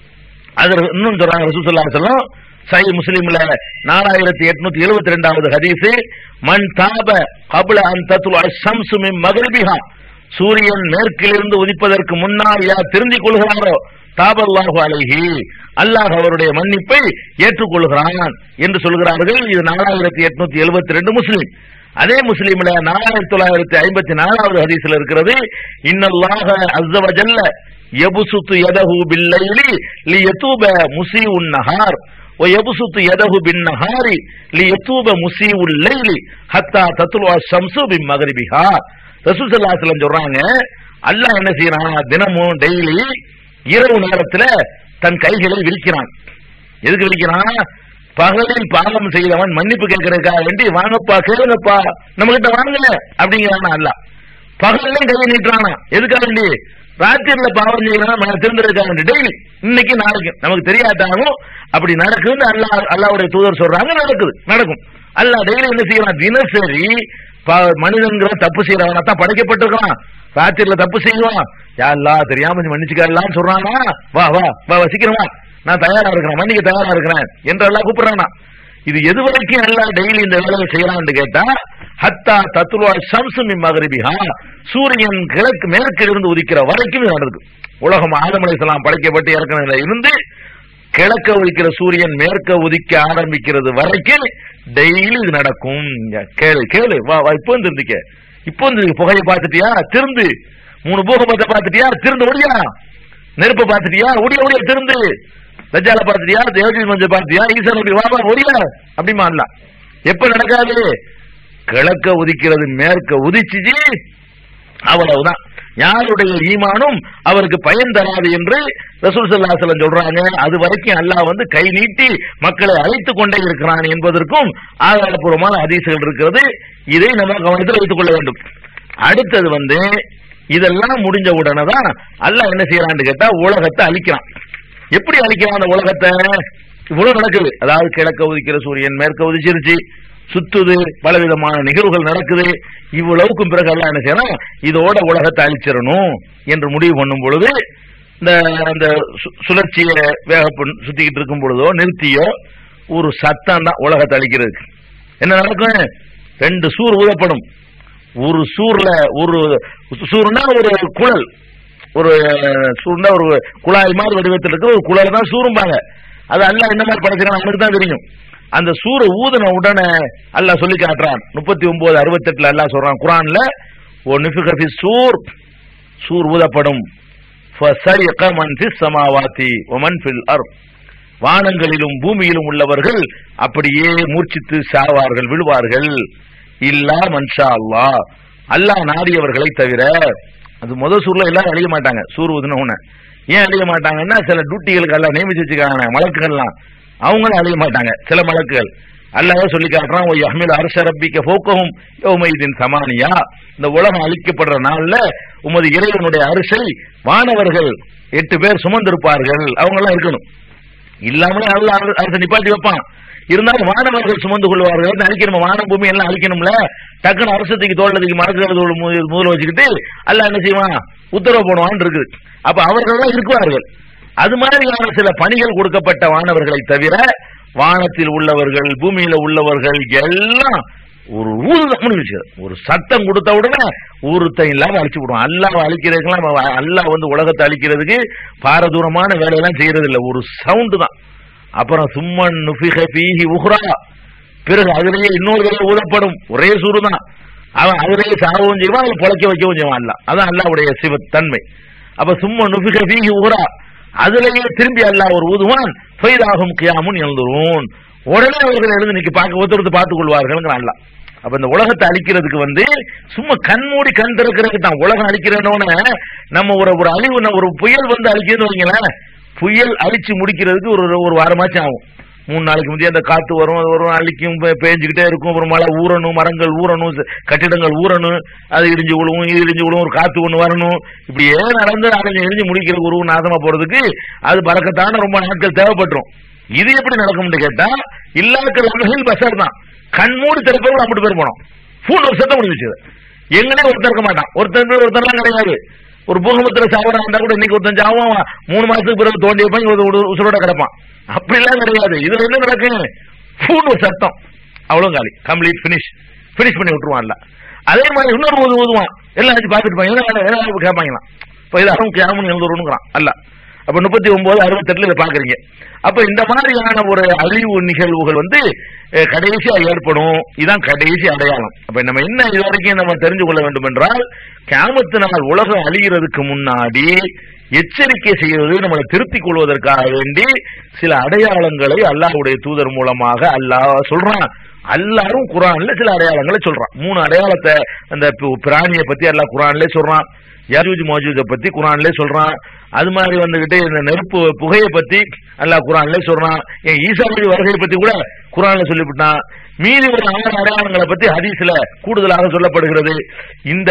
அது இன்னும் சொல்றாங்க ரசூசல்லா சொல்லம் சை முஸ்லீம்ல நாலாயிரத்தி எட்நூத்தி எழுபத்தி ரெண்டாவது ஹதீஸ் மண் தாப கபுல அன் தத்துவ அஷம்சு மின் மகரிபிஹா சூரியன் மேற்கிலிருந்து உதிப்பதற்கு முன்னால் யார் திருந்திக் கொள்கிறாரோ தாபல்லாஹு அலைஹி அல்லாஹ் அவருடைய மன்னிப்பை ஏற்றுக்கொள்கிறான் என்று சொல்கிறார்கள் இது நாலாயிரத்தி எட்நூத்தி எழுபத்தி ரெண்டு முஸ்லீம் அதே முஸ்லீம்ல நாலாயிரத்தி தொள்ளாயிரத்தி ஐம்பத்தி நாலாவது ஹதீஸ்ல இருக்கிறது இன்னல்லாக அஸ்ஸவஜல்ல யபுசுத்து யதஹு பில்லைலி லியதூப முஸீஉன் நஹார் ويبسط يده بالنهار ليتوب مسيء الليل حتى تطلع الشمس بمغربها ரசூல் ஸல்லல்லாஹு அலைஹி வஸல்லம் சொல்றாங்க அல்லாஹ் என்ன செய்யறான் தினமும் டெய்லி இரவு நேரத்துல தன் கைகளை விரிக்கிறான் எதுக்கு விரிக்கிறான் பகலில் பாவம் செய்தவன் மன்னிப்பு கேட்கறதுக்காக வேண்டி வாங்கப்பா கேளுங்கப்பா நம்ம கிட்ட வாங்கல அப்படிங்கிறானா அல்லாஹ் பகல்லையும் கையை நீட்டுறானா எதுக்காக வேண்டி ராத்திரில பாவம் செய்யறான் திருந்துறதுக்காக வேண்டி டெய்லி இன்னைக்கு நாளைக்கு நமக்கு தெரியாட்டாலும் அப்படி நடக்குதுன்னு அல்லாஹ் அல்லாவுடைய தூதர் சொல்றாங்க நடக்குது நடக்கும் அல்லாஹ் டெய்லி என்ன செய்யறான் தினசரி ப- மனிதன்கிற தப்பு செய்யறவனா தான் படைக்கப்பட்டிருக்கான் ராத்திரில தப்பு செய்வான் யா அல்லா தெரியாம நீ மன்னிச்சுக்கலாம் சொல்றானா வா வா வா வா, சீக்கிரம் வா நான் தயாரா இருக்கிறேன் மன்னிக்க தயாரா இருக்கிறேன் என்று எல்லாம் கூப்பிடுறானா இது எது வரைக்கும் எல்லாம் டெய்லி இந்த வேலையை செய்யலாம்னு கேட்டா ஹத்தா தத்துவா சம்சுமி மகரிபிஹா சூரியன் கிழக்கு மேற்கு இருந்து உதிக்கிற வரைக்கும் இது நடக்குது உலகம் ஆதம் அலைஹிஸ்ஸலாம் படைக்கப்பட்டு இறக்குனதுல இருந்து கிழக்க உதிக்கிற சூரியன் மேற்க உதிக்க ஆரம்பிக்கிறது வரைக்கும் டெய்லி இது நடக்கும் கேளு கேளு வா வா இப்போ வந்து இருந்துக்க இப்போ வந்து புகையை பார்த்துட்டியா திருந்து மூணு பூகம்பத்தை பார்த்துட்டியா திருந்து ஓடியா நெருப்பை பார்த்துட்டியா ஓடிய ஓடிய திருந்து தஜ்ஜால பார்த்துட்டியா தேவஜி மஞ்சள் பார்த்தியா ஈசன் நபி வா வா ஓடிய அப்படிமா அல்ல எப்ப நடக்காது கிழக்க உதிக்கிறது மேற்க உதிச்சுச்சு அவ்வளவுதான் யாருடைய ஈமானும் அவருக்கு பயன் தராது என்று ரசூல் ஸல்லல்லாஹு அலைஹி வஸல்லம் சொல்றாங்க அது வரைக்கும் அல்லாஹ் வந்து கை நீட்டி மக்களை அழைத்துக் கொண்டே இருக்கிறான் என்பதற்கும் ஆதாரப்பூர்வமான ஹதீஸ்கள் இருக்கிறது இதை நம்ம கவனத்தில் வைத்துக் கொள்ள வேண்டும் அடுத்தது வந்து இதெல்லாம் முடிஞ்ச உடனே தான் அல்லாஹ் என்ன செய்யறான்னு கேட்டா உலகத்தை அழிக்கிறான் எப்படி அழிக்கிறான் அந்த உலகத்தை இவ்வளவு நடக்குது அதாவது கிழக்க உதிக்கிற சூரியன் மேற்க உதிச்சிருச்சு சுத்துது பலவிதமான நிகழ்வுகள் நடக்குது இவ்வளவுக்கும் பிறகு எல்லாம் என்ன செய்யணும் இதோட உலகத்தை அழிச்சிடணும் என்று முடிவு பண்ணும் பொழுது இந்த அந்த சு- சுழற்சியை வேக பண்- சுத்திக்கிட்டு இருக்கும் பொழுதோ நிறுத்தியோ ஒரு சத்தம் தான் உலகத்தை அழிக்கிறதுக்கு என்ன நடக்கும் ரெண்டு சூர் ஊதப்படும் ஒரு சூர்ல ஒரு சூர்னா ஒரு குழல் ஒரு சூர்னா ஒரு குழாய் மாதிரி வடிவத்தில் இருக்கிற ஒரு குழல் தான் சூரும்பாங்க அது அல்லாஹ் என்ன மாதிரி படைச்சிருக்கான் அவனுக்கு தான் தெரியும் அந்த சூரை ஊதின உடனே அல்லாஹ் சொல்லி காட்டுறான் முப்பத்தி ஒன்பது அறுபத்தெட்டுல அல்லாஹ் சொல்றான் குரான்ல ஓ நிஃபிகஃபி சூர் சூர் ஊதப்படும் فَسَرِقَ مَنْ فِي السَّمَاوَاتِ وَمَنْ فِي الْأَرْضِ வானங்களிலும் பூமியிலும் உள்ளவர்கள் அப்படியே மூர்ச்சித்து சாவார்கள் விழுவார்கள் இல்லா மன்ஷா அல்லாஹ் அல்லாஹ் நாடியவர்களை தவிர அது முத சூர்ல எல்லாரும் அழிய மாட்டாங்க சூர் ஊதுன உடனே ஏன் அழிய மாட்டாங்கன்னா சில டியூட்டிகளுக்கு எல்லாம் நியமிச்சு வச்சுக்காங்க மலக்குகள்லாம் அவங்களும் அழிய மாட்டாங்க சில மலக்குகள் அல்லாஹ் சொல்லி காட்டுறான் ஓ யஹ்மில் அரச ரப்பிக்க போக்கவும் யௌமைதின் சமானியா இந்த உலகம் அழிக்கப்படுற நாள்ல உமது இறைவனுடைய அரிசை வானவர்கள் எட்டு பேர் சுமந்திருப்பார்கள் அவங்க எல்லாம் இருக்கணும் இல்லாமலே அல்லாஹ் அரு- அரசை நிப்பாட்டி வைப்பான் இருந்தாலும் வானவர்கள் சுமந்து கொள்வார்கள் அழிக்கணும் வானம் பூமி எல்லாம் அழிக்கணும்ல டக்குன்னு அரசத்துக்கு தோட்டத்துக்கு மறக்கிறது முதல்ல வச்சுக்கிட்டு அல்லாஹ் என்ன செய்வான் உத்தரவு போடுவான்னு இருக்குது அப்ப அவர்கள் தான் இருக்குவார்கள் அது மாதிரியான சில பணிகள் கொடுக்கப்பட்ட வானவர்களை தவிர வானத்தில் உள்ளவர்கள் பூமியில உள்ளவர்கள் எல்லாம் ஒரு ஊதுதான் முடிஞ்சு ஒரு சத்தம் கொடுத்த உடனே ஊருத்தை இல்லாம அழிச்சு விடுவான் அல்லாஹ் அழிக்கிறதுக்கெல்லாம் அவன் அல்லாஹ் வந்து உலகத்தை அழிக்கிறதுக்கு பாரதூரமான வேலையெல்லாம் செய்யறது இல்ல ஒரு சவுண்டு தான் அப்புறம் சும்மன் நுஃபிக பீஹி உஹ்ரா பிறகு அதிலேயே இன்னொரு தடவை ஊதப்படும் ஒரே சூறு தான் அவன் அதிலேயே சாகவும் செய்வான் அதில் பொழைக்க வைக்கவும் செய்வான் அல்ல அதான் அல்லாவுடைய சிவ தன்மை அப்ப சும்மா நுஃபிக பீஹி உஹ்ரா அதிலேயே திரும்பி அல்லாஹ் ஒரு ஊதுவான் ஃபைதாகும் கியாமுன் எழுந்துரும் உடனே அவர்கள் எழுந்து நிக்க பார்க்க ஒருத்தர் பார்த்துக் கொள்வார்கள் அல்லாஹ் அப்ப இந்த உலகத்தை அழிக்கிறதுக்கு வந்து சும்மா கண் மூடி கண் திறக்கிறதுக்கு தான் உலகம் அழிக்கிறோன்னு நம்ம ஒரு ஒரு அழிவு ஒரு புயல் வந்து அழிக்கிறதுன்னு வைங்களேன் புயல் அழிச்சு முடிக்கிறதுக்கு ஒரு ஒரு வாரமாச்சும் ஆகும் மூணு நாளைக்கு முந்தைய அந்த காத்து வரும் அது வரும் அழிக்கும் பே- பேஞ்சுக்கிட்டே இருக்கும் அப்புறம் மழை ஊறணும் மரங்கள் ஊறணும் ச- கட்டிடங்கள் ஊறணும் அது இடிஞ்சு விழுவும் இது இடிஞ்சு விழுவும் ஒரு காத்து ஒண்ணு வரணும் இப்படியே நடந்து அடைஞ்சு எரிஞ்சு முடிக்கிற ஒரு நாசமா போறதுக்கு அது பறக்கத்தான ரொம்ப நாட்கள் தேவைப்பட்டுரும் இது எப்படி நடக்கும்னு கேட்டா இல்லாக்கள் அணுகள் பசர் தான் கண் மூடி திறப்போம் அப்படி பேர் போனோம் ஃபோன் ஒரு சத்தம் முடிஞ்சிச்சு எங்கனே ஒருத்தர் இருக்க மாட்டான் ஒருத்தர் ஒருத்தர்லாம் கிடையாது ஒரு பூகம்பத்துல சாவரம் வந்தா கூட இன்னைக்கு ஒருத்தன் சாவும் மூணு மாசத்துக்கு பிறகு தோண்டி வைப்பான் இவன் ஒரு உசுரோட கிடப்பான் அப்படிலாம் கிடையாது இதுல என்ன நடக்கும் ஃபோன் ஒரு சத்தம் அவ்வளவு காலி கம்ப்ளீட் ஃபினிஷ் ஃபினிஷ் பண்ணி விட்டுருவான்ல அதே மாதிரி இன்னொரு ஊது ஊதுவான் எல்லாம் வச்சு பார்த்துட்டு போய் கேட்பாங்களாம் இப்போ இதாகவும் கேமன் எழுந்துருங்கிறான் அல்ல அப்ப முப்பத்தி ஒன்பது அறுபத்தெட்டுல இதை பாக்குறீங்க அப்ப இந்த மாதிரியான ஒரு அழிவு நிகழ்வுகள் வந்து அஹ், கடைசியா ஏற்படும் இதான் கடைசி அடையாளம் அப்ப நம்ம என்ன இது வரைக்கும் நம்ம தெரிஞ்சு கொள்ள வேண்டும் என்றால் கியாமத்து நாள் உலகம் அழிகிறதுக்கு முன்னாடி எச்சரிக்கை செய்வது நம்மளை திருத்திக் கொள்வதற்காக வேண்டி சில அடையாளங்களை அல்லாஹ்வுடைய தூதர் மூலமாக அல்லாஹ் சொல்றான் அல்லாரும் குரான்ல சில அடையாளங்களை சொல்றான் மூணு அடையாளத்தை அந்த பி- பிராணியை பத்தி அல்லாஹ் குரான்ல சொல்றான் யஜூஜ் மோஜூஜ பத்தி குரான்ல சொல்றான் அது மாதிரி வந்துகிட்டு இந்த நெருப்பு புகையை பத்தி அல்லாஹ் குரான்ல சொல்றான் என் ஈசா நபி வருகையை பத்தி கூட குரான்ல சொல்லிவிட்டான் மீதி ஒரு ஆறு அடையாளங்களை பத்தி ஹதீஸ்ல கூடுதலாக சொல்லப்படுகிறது இந்த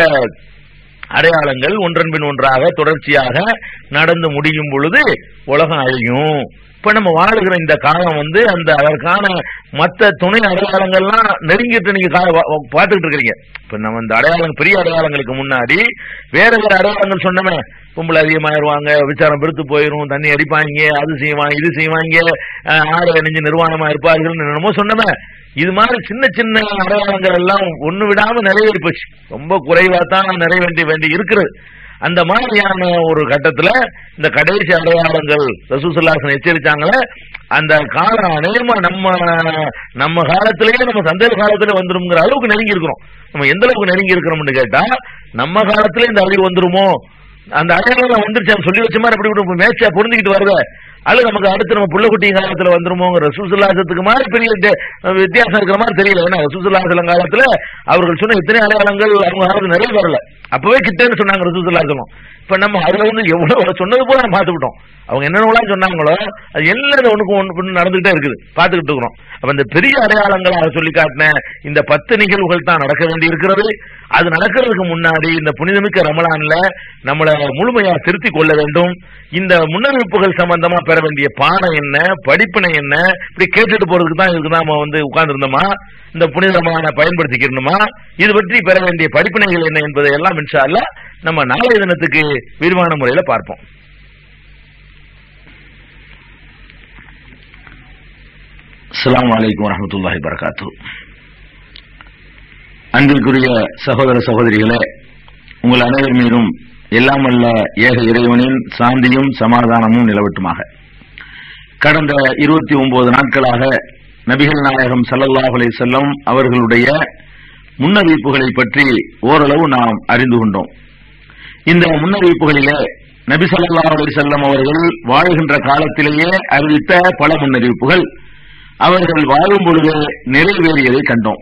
அடையாளங்கள் ஒன்றன் பின் ஒன்றாக தொடர்ச்சியாக நடந்து முடியும் பொழுது உலகம் அழியும் இப்ப நம்ம வாழுகிற இந்த காலம் வந்து அந்த அதற்கான மத்த துணை அடையாளங்கள்லாம் நெருங்கிட்டு நீங்க கா- வா- வா- பார்த்துக்கிட்டு இருக்கிறீங்க இப்ப நம்ம இந்த அடையாளம் பெரிய அடையாளங்களுக்கு முன்னாடி வேற வேற அடையாளங்கள் சொன்னமே பொம்பளை அதிகமாயிருவாங்க விசாரம் பெருத்து போயிரும் தண்ணி அடிப்பாங்க அது செய்வாங்க இது செய்வாங்க அஹ், ஆறு அணிஞ்சு நிர்வாணமா இருப்பார்கள் என்னமோ சொன்னமே இது மாதிரி சின்ன சின்ன அடையாளங்கள் எல்லாம் ஒண்ணு விடாம நிறைவேறி போச்சு ரொம்ப குறைவா தான் நிறைய வேண்டி வேண்டி இருக்கிறது அந்த மாதிரியான ஒரு கட்டத்துல இந்த கடைசி அடையாளங்கள் ரசூசல்லாசன் எச்சரிச்சாங்களே அந்த காலம் அநேகமா நம்ம நம்ம காலத்திலேயே நம்ம சந்தேக காலத்துல வந்துருங்கிற அளவுக்கு நெருங்கி இருக்கிறோம் நம்ம எந்த அளவுக்கு நெருங்கி இருக்கிறோம்னு கேட்டா நம்ம காலத்துல இந்த அழிவு வந்துருமோ அந்த அடையாளம் வந்துருச்சு சொல்லி வச்ச மாதிரி அப்படி இப்படி மேட்சா பொருந்திக்கிட்டு வருத அல்லது நமக்கு அடுத்து நம்ம புள்ள குட்டி காலத்துல வந்துருமோங்கிற ரசூசுல்லாசத்துக்கு மாதிரி பெரிய வித்தியா- வித்தியாசம் இருக்கிற மாதிரி தெரியல ஏன்னா ரசூசுல்லாசலம் காலத்துல அவர்கள் சொன்ன இத்தனை அடையாளங்கள் அவங்க காலத்துல நிறைய வரல அப்பவே கிட்டேன்னு சொன்னாங்க ரசூசுல்லாசலம் இப்ப நம்ம அதுல வந்து எவ்வளவு சொன்னது போல நம்ம பார்த்துக்கிட்டோம் அவங்க என்னென்னலாம் சொன்னாங்களோ அது எல்லாம் ஒண்ணுக்கு ஒண்ணு ஒண்ணு நடந்துகிட்டே இருக்குது பார்த்துக்கிட்டு இருக்கிறோம் அப்ப இந்த பெரிய அடையாளங்களாக சொல்லி காட்டின இந்த பத்து நிகழ்வுகள் தான் நடக்க வேண்டி இருக்கிறது அது நடக்கிறதுக்கு முன்னாடி இந்த புனிதமிக்க ரமலான்ல நம்மளை முழுமையா திருத்தி கொள்ள வேண்டும் இந்த முன்னறிவிப்புகள் சம்பந்தமா பெற வேண்டிய பாடம் என்ன படிப்பினை என்ன இப்படி கேட்டுட்டு போறதுக்கு தான் இதுக்கு நாம வந்து உட்கார்ந்து இருந்தோமா இந்த புனித ரமலானை பயன்படுத்திக்கணுமா இது பற்றி பெற வேண்டிய படிப்பினைகள் என்ன என்பதை எல்லாம் இன்ஷா அல்லாஹ் நம்ம நாளைய தினத்துக்கு விரிவான முறையில பார்ப்போம் அஸ்ஸலாமு அலைக்கும் வரஹ்மத்துல்லாஹி வரகாத்து அன்பிற்குரிய சகோதர சகோதரிகளே உங்கள் அனைவர் மீதும் எல்லாம் வல்ல ஏக இறைவனின் சாந்தியும் சமாதானமும் நிலவட்டுமாக கடந்த இருபத்தி ஒன்பது நாட்களாக நபிகள் நாயகம் ஸல்லல்லாஹு அலைஹி வஸல்லம் அவர்களுடைய முன்னறிவிப்புகளை பற்றி ஓரளவு நாம் அறிந்து கொண்டோம் இந்த முன்னறிவிப்புகளிலே நபி ஸல்லல்லாஹு அலைஹி வஸல்லம் அவர்கள் வாழ்கின்ற காலத்திலேயே அறிவித்த பல முன்னறிவிப்புகள் அவர்கள் வாழும் பொழுது நிறைவேறியதை கண்டோம்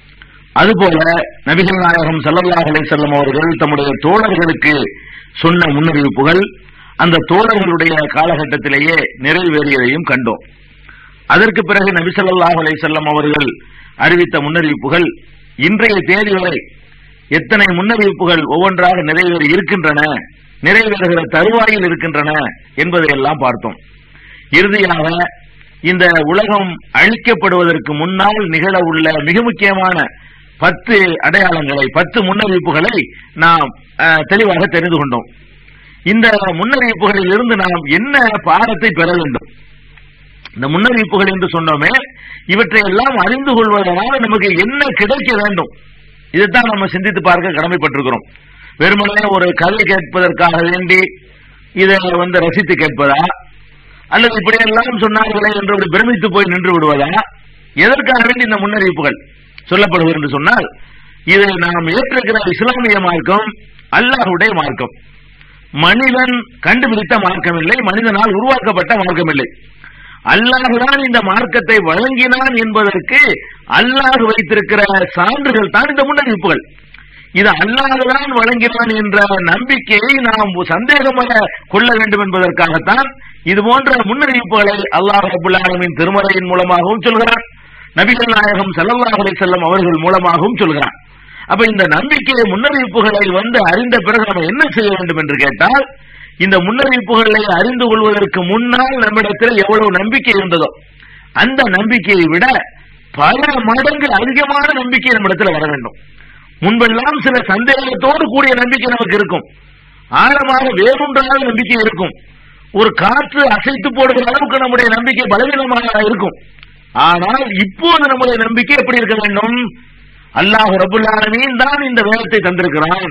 அதுபோல நபிகள் நாயகம் ஸல்லல்லாஹு அலைஹி வஸல்லம் அவர்கள் தம்முடைய தோழர்களுக்கு சொன்ன முன்னறிவிப்புகள் அந்த தோழர்களுடைய காலகட்டத்திலேயே நிறைவேறியதையும் கண்டோம் அதற்கு பிறகு நபி ஸல்லல்லாஹு அலைஹி வஸல்லம் அவர்கள் அறிவித்த முன்னறிவிப்புகள் இன்றைய தேதி வரை எத்தனை முன்னறிவிப்புகள் ஒவ்வொன்றாக நிறைவேறி இருக்கின்றன நிறைவேறுகிற தருவாயில் இருக்கின்றன என்பதை எல்லாம் பார்த்தோம் இறுதியாக இந்த உலகம் அழிக்கப்படுவதற்கு முன்னால் நிகழ உள்ள மிக முக்கியமான பத்து அடையாளங்களை பத்து முன்னறிவிப்புகளை நாம் அஹ், தெளிவாக தெரிந்து கொண்டோம் இந்த முன்னறிவிப்புகளில் இருந்து நாம் என்ன பாடத்தை பெற வேண்டும் இந்த முன்னறிவிப்புகள் என்று சொன்னோமே இவற்றை எல்லாம் அறிந்து கொள்வதனால் நமக்கு என்ன கிடைக்க வேண்டும் இதைத்தான் நம்ம சிந்தித்து பார்க்க கடமைப்பட்டிருக்கிறோம் வெறுமனே ஒரு கதை கேட்பதற்காக வேண்டி இதை வந்து ரசித்து கேட்பதா அல்லது இப்படியெல்லாம் சொன்னார்களே என்று அப்படி பிரமித்து போய் நின்று விடுவதா எதற்காக வேண்டி இந்த முன்னறிவிப்புகள் சொல்லப்படுவது என்று சொன்னால் இது நாம் ஏற்றிருக்கிற இஸ்லாமிய மார்க்கம் அல்லாஹ்வுடைய மார்க்கம் மனிதன் கண்டுபிடித்த மார்க்கம் இல்லை மனிதனால் உருவாக்கப்பட்ட மார்க்கம் இல்லை அல்லாஹுதான் இந்த மார்க்கத்தை வழங்கினான் என்பதற்கு அல்லாஹ் வைத்திருக்கிற சான்றுகள் தான் இந்த முன்னறிவிப்புகள் இது அல்லாஹுதான் வழங்கினான் என்ற நம்பிக்கையை நாம் சந்தேகமாக கொள்ள வேண்டும் என்பதற்காகத்தான் இது போன்ற முன்னறிவிப்புகளை அல்லாஹ் ரபுல் ஆலமீன் திருமறையின் மூலமாகவும் சொல்கிறான் நபிகள் நாயகம் ஸல்லல்லாஹு அலைஹி வஸல்லம் அவர்கள் மூலமாகவும் சொல்கிறான் அப்ப இந்த நம்பிக்கை முன்னறிவிப்புகளை வந்து அறிந்த பிறகு நம்ம என்ன செய்ய வேண்டும் என்று கேட்டால் இந்த முன்னறிவிப்புகளை அறிந்து கொள்வதற்கு முன்னால் நம்மிடத்தில் எவ்வளவு நம்பிக்கை இருந்ததோ அந்த நம்பிக்கையை விட பல மடங்கு அதிகமான நம்பிக்கை நம்மிடத்தில் வர வேண்டும் முன்பெல்லாம் சில சந்தேகத்தோடு கூடிய நம்பிக்கை நமக்கு இருக்கும் ஆழமாக வேறொன்றாக நம்பிக்கை இருக்கும் ஒரு காற்று அசைத்து போடுகிற அளவுக்கு நம்முடைய நம்பிக்கை பலவீனமாக இருக்கும் ஆனால் இப்போது நம்முடைய நம்பிக்கை எப்படி இருக்க வேண்டும் அல்லாஹ் ரபுல் ஆலமீன் தான் இந்த வேதத்தை தந்திருக்கிறான்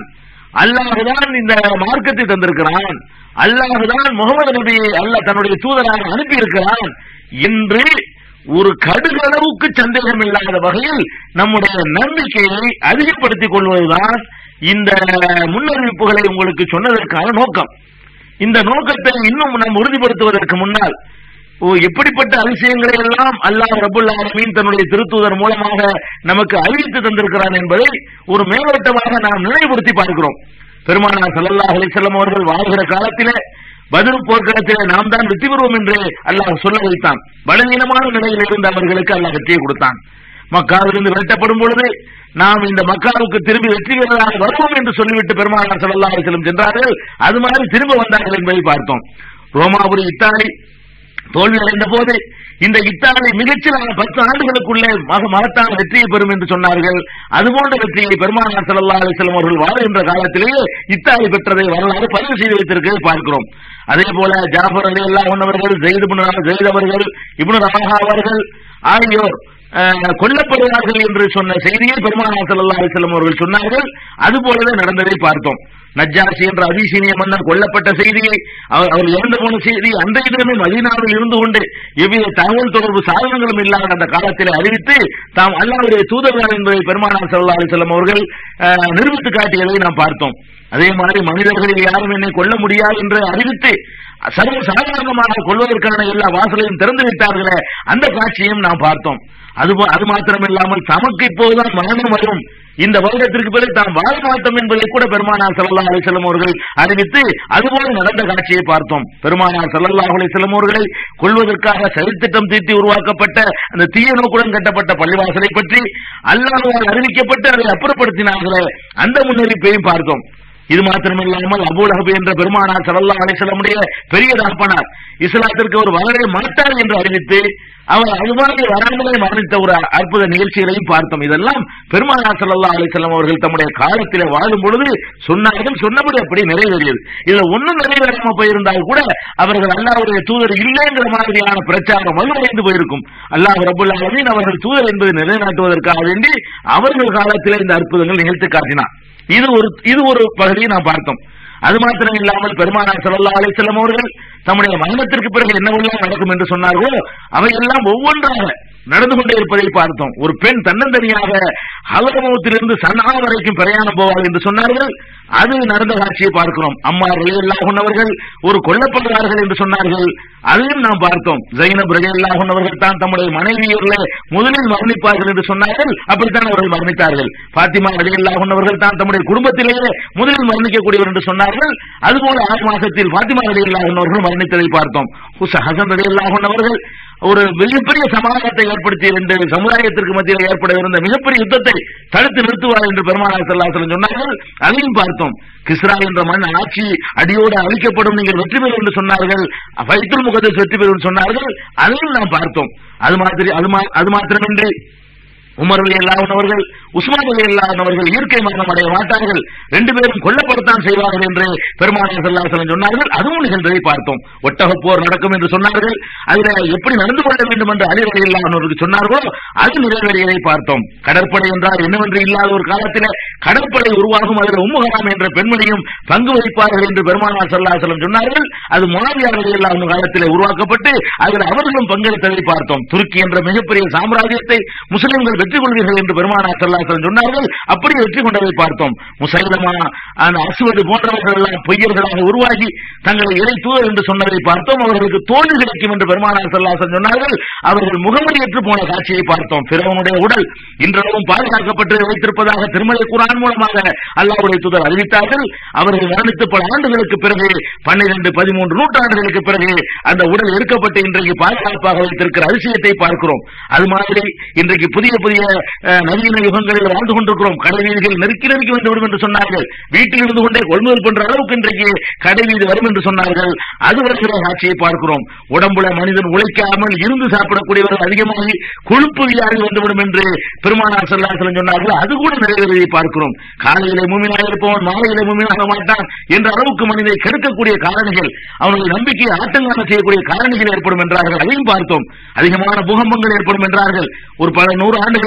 அல்லாஹுதான் இந்த மார்க்கத்தை தந்திருக்கிறான் அல்லாஹுதான் முகமது நபியை அல்லாஹ் தன்னுடைய தூதராக அனுப்பியிருக்கிறான் என்று ஒரு கடுகளவுக்கு சந்தேகம் இல்லாத வகையில் நம்முடைய நம்பிக்கையை அதிகப்படுத்திக் கொள்வதுதான் இந்த முன்னறிவிப்புகளை உங்களுக்கு சொன்னதற்கான நோக்கம் இந்த நோக்கத்தை இன்னும் நாம் உறுதிப்படுத்துவதற்கு முன்னால் ஓ எப்படிப்பட்ட அதிசயங்களை எல்லாம் அல்லாஹ் ரபுல் ஆலமீன் தன்னுடைய திருத்தூதர் மூலமாக நமக்கு அறிவித்து தந்திருக்கிறான் என்பதை ஒரு மேலோட்டமாக நாம் நினைவுபடுத்தி பார்க்கிறோம் பெருமானார் ஸல்லல்லாஹு அலைஹி வஸல்லம் அவர்கள் வாழ்கிற காலத்திலே பதில் போர்க்களத்திலே நாம் தான் வெற்றி பெறுவோம் என்று அல்லாஹ் சொல்ல வைத்தான் பலவீனமான நிலையில் இருந்த அவர்களுக்கு அல்லாஹ் வெற்றியை கொடுத்தான் மக்காவிலிருந்து விரட்டப்படும் பொழுது நாம் இந்த மக்காவுக்கு திரும்பி வெற்றி வீரராக வருவோம் என்று சொல்லிவிட்டு பெருமானார் ஸல்லல்லாஹு அலைஹி வஸல்லம் சென்றார்கள் அது மாதிரி திரும்ப வந்தார்கள் என்பதை பார்த்தோம் ரோமாபுரி இத்தாலி தோல்வி அடைந்த போது இந்த இத்தாலி மிகச்சில பத்து ஆண்டுகளுக்குள்ளே மக- மகத்தான வெற்றியை பெறும் என்று சொன்னார்கள் அதுபோன்ற வெற்றியை பெருமானார் ஸல்லல்லாஹு அலைஹி வஸல்லம் அவர்கள் வாழ்கின்ற காலத்திலேயே இத்தாலி பெற்றதை வரலாறு பதிவு செய்து வைத்திருக்கிறதை பார்க்கிறோம் அதே போல ஜாஃபர் அலி அல்லாஹ் அவர்கள் ஜெயித் இப்னு ஜெயித் அவர்கள் இப்னு ரவாஹா அவர்கள் ஆகியோர் அஹ், கொல்லப்படுவார்கள் என்று சொன்ன செய்தியை பெருமானார் ஸல்லல்லாஹு அலைஹி வஸல்லம் அவர்கள் சொன்னார்கள் அதுபோலவே நடந்ததை பார்த்தோம் நஜ்ஜாசி என்ற அதிசீனிய மன்னர் கொல்லப்பட்ட செய்தியை அவர் அவர் இறந்து போன செய்தி அன்றைய தினமே மதீனாவில் இருந்து கொண்டு எவ்வித தகவல் தொடர்பு சாதனங்களும் இல்லாத அந்த காலத்தில் அறிவித்து தாம் அல்லாவுடைய தூதர்கள் என்பதை பெருமானார் ஸல்லல்லாஹு அலைஹி வஸல்லம் அவர்கள் அஹ், நிரூபித்து காட்டியதை நாம் பார்த்தோம் அதே மாதிரி மனிதர்களில் யாரும் என்னை கொல்ல முடியாது என்று அறிவித்து சர்வ சாதாரணமாக கொள்வதற்கான எல்லா வாசலையும் திறந்து விட்டார்களே அந்த காட்சியையும் நாம் பார்த்தோம் அது போ- அது மாத்திரமில்லாமல் தமக்கு இப்போதுதான் மரணம் வரும் இந்த வருடத்திற்கு பிறகு தாம் வாழ மாட்டோம் என்பதை கூட பெருமானார் ஸல்லல்லாஹு அலைஹி வஸல்லம் அவர்கள் அறிவித்து அதுபோல நடந்த காட்சியை பார்த்தோம் பெருமானார் ஸல்லல்லாஹு அலைஹி வஸல்லம் அவர்களை கொள்வதற்காக சதித்திட்டம் தீட்டி உருவாக்கப்பட்ட அந்த தீய நோக்குடன் கட்டப்பட்ட பள்ளிவாசலை பற்றி அல்லாஹ்வால் அறிவிக்கப்பட்டு அதை அப்புறப்படுத்தினார்களே அந்த முன்னறிப்பையும் பார்த்தோம் இது மாத்திரமில்லாமல் அபூல் அஹப் என்ற பெருமானார் ஸல்லல்லாஹு அலைஹி வஸல்லமுடைய பெரிய தகப்பனார் இஸ்லாத்திற்கு ஒரு வரவே மாட்டார் என்று அறிவித்து அவர் அது மாதிரி வராமலே மரணித்த ஒரு அற்புத நிகழ்ச்சிகளையும் பார்த்தோம் இதெல்லாம் பெருமானார் ஸல்லல்லாஹு அலைஹி வஸல்லம் அவர்கள் தம்முடைய காலத்திலே வாழும் பொழுது சொன்னார்கள் சொன்னபடி அப்படி நிறைவேறியது இதுல ஒண்ணும் நிறைவேறாம போயிருந்தால் கூட அவர்கள் அல்லாஹ்வுடைய தூதர் இல்லைங்கிற மாதிரியான பிரச்சாரம் வலுவடைந்து போயிருக்கும் அல்லாஹ் ரபுல் ஆலமீன் அவர்கள் தூதர் என்பதை நிலைநாட்டுவதற்காக வேண்டி அவர்கள் காலத்திலே இந்த அற்புதங்கள் நிகழ்த்தி காட்டினார் இது ஒரு இது ஒரு பகுதியை நாம் பார்த்தோம் அது மாத்திரம் இல்லாமல் பெருமானார் ஸல்லல்லாஹு அலைஹி வஸல்லம் அவர்கள் தம்முடைய மரணத்திற்கு பிறகு என்னவெல்லாம் நடக்கும் என்று சொன்னார்களோ அவையெல்லாம் ஒவ்வொன்றாக நடந்து கொண்டே இருப்பதை பார்த்தோம் ஒரு பெண் தன்னந்தனியாக ஹலரமத்திலிருந்து சன்னா வரைக்கும் பிரயாணம் போவாள் என்று சொன்னார்கள் அது நடந்த காட்சியை பார்க்கிறோம் அம்மா ரலியல்லாஹு அவர்கள் ஒரு கொல்லப்படுகிறார்கள் என்று சொன்னார்கள் அதையும் நாம் பார்த்தோம் ஜைனப் ரலியல்லாஹு அவர்கள் தான் தம்முடைய மனைவியர்களை முதலில் மரணிப்பார்கள் என்று சொன்னார்கள் அப்படித்தான் அவர்கள் மரணித்தார்கள் பாத்திமா ரலியல்லாஹு அவர்கள் தான் தம்முடைய குடும்பத்திலேயே முதலில் மரணிக்கக்கூடியவர் என்று சொன்னார்கள் அதுபோல ஆறு மாசத்தில் பாத்திமா ரலியல்லாஹு அவர்கள் மரணித்ததை பார்த்தோம் ஹுச ஹசன் ரலியல்லாஹு அவர்கள் ஒரு மிகப்பெரிய சமாதானத்தை ஏற்படுத்தி இரண்டு சமுதாயத்திற்கு மத்தியில் ஏற்படவிருந்த மிகப்பெரிய யுத்தத்தை தடுத்து நிறுத்துவார் என்று பெருமானார் ஸல்லல்லாஹு அலைஹி வஸல்லம் சொன்னார்கள் அதையும் பார்த்தோம் கிஸ்ரா என்ற மண் ஆட்சி அடியோடு அழிக்கப்படும் நீங்கள் வெற்றி பெறும் என்று சொன்னார்கள் பைத்துல் முகதஸ் வெற்றி பெறும் என்று சொன்னார்கள் அதையும் நாம் பார்த்தோம் அது மாதிரி அது மா- அது மாத்திரமின்றி உமர் அலி அல்லாஹன் அவர்கள் உஸ்மான் அலி அல்லாஹன் அவர்கள் இயற்கை மரணம் அடைய மாட்டார்கள் ரெண்டு பேரும் கொல்லப்படத்தான் செய்வார்கள் என்று பெருமானார் ஸல்லல்லாஹு அலைஹி வஸல்லம் சொன்னார்கள் அதுவும் நிகழ்ந்ததை பார்த்தோம் ஒட்டக போர் நடக்கும் என்று சொன்னார்கள் அதில் எப்படி நடந்து கொள்ள வேண்டும் என்று அலி அலி அல்லாஹன் சொன்னார்களோ அது நிறைவேறியதை பார்த்தோம் கடற்படை என்றால் என்னவென்று இல்லாத ஒரு காலத்தில் கடற்படை உருவாகும் அதில் உம்முகலாம் என்ற பெண்மணியும் பங்கு வகிப்பார்கள் என்று பெருமானார் ஸல்லல்லாஹு அலைஹி வஸல்லம் சொன்னார்கள் அது முஆவியா ரலியல்லாஹு காலத்தில் உருவாக்கப்பட்டு அதில் அவர்களும் பங்கெடுத்ததை பார்த்தோம் துருக்கி என்ற மிகப்பெரிய சாம்ராஜ்யத்தை முஸ்லிம்கள் வெற்றி கொள்வீர்கள் என்று பெருமானார் ஸல்லல்லாஹு அலைஹி வஸல்லம் சொன்னார்கள் அப்படி வெற்றி கொண்டதை பார்த்தோம் முசைலமா அந்த அசுவது போன்றவர்கள் எல்லாம் பொய்யர்களாக உருவாகி தங்களை இறை தூதர் என்று சொன்னதை பார்த்தோம் அவர்களுக்கு தோல்வி கிடைக்கும் என்று பெருமானார் ஸல்லல்லாஹு அலைஹி வஸல்லம் சொன்னார்கள் அவர்கள் முகமடியற்று போன காட்சியை பார்த்தோம் பிறவனுடைய உடல் இன்றளவும் பாதுகாக்கப்பட்டு வைத்திருப்பதாக திருமலை குரான் மூலமாக அல்லாஹ்வுடைய தூதர் அறிவித்தார்கள் அவர்கள் மரணித்து பல ஆண்டுகளுக்கு பிறகு பன்னிரண்டு பதிமூன்று நூற்றாண்டுகளுக்கு பிறகு அந்த உடல் எடுக்கப்பட்டு இன்றைக்கு பாதுகாப்பாக வைத்திருக்கிற அதிசயத்தை பார்க்கிறோம் அது மாதிரி இன்றைக்கு புதிய புதிய அஹ், நவீன யுகங்களில் வாழ்ந்து கொண்டிருக்கிறோம் கடை வீதிகள் நெருக்கி நெருக்கி வந்துவிடும் என்று சொன்னார்கள் வீட்டில் இருந்து கொண்டே கொள்முதல் பண்ற அளவுக்கு இன்றைக்கு கடை வீதி வரும் என்று சொன்னார்கள் அது வருகிற காட்சியை பார்க்கிறோம் உடம்புல மனிதன் உழைக்காமல் இருந்து சாப்பிடக்கூடியவர்கள் அதிகமாகி கொழுப்பு வியாதி வந்துவிடும் என்று பெருமானார் செல்லாசலம் சொன்னார்கள் அது கூட நிறைவேறியதை பார்க்கிறோம் காலையிலே மூமினாக இருப்பவன் மாலையிலே மூமினாக மாட்டான் என்ற அளவுக்கு மனிதை கெடுக்கக்கூடிய காரணிகள் அவனுடைய நம்பிக்கையை ஆட்டங்கான செய்யக்கூடிய காரணிகள் ஏற்படும் என்றார்கள் அதையும் பார்த்தோம் அதிகமான பூகம்பங்கள் ஏற்படும் என்றார்கள் ஒரு பல நூறு ஆண்டுகள்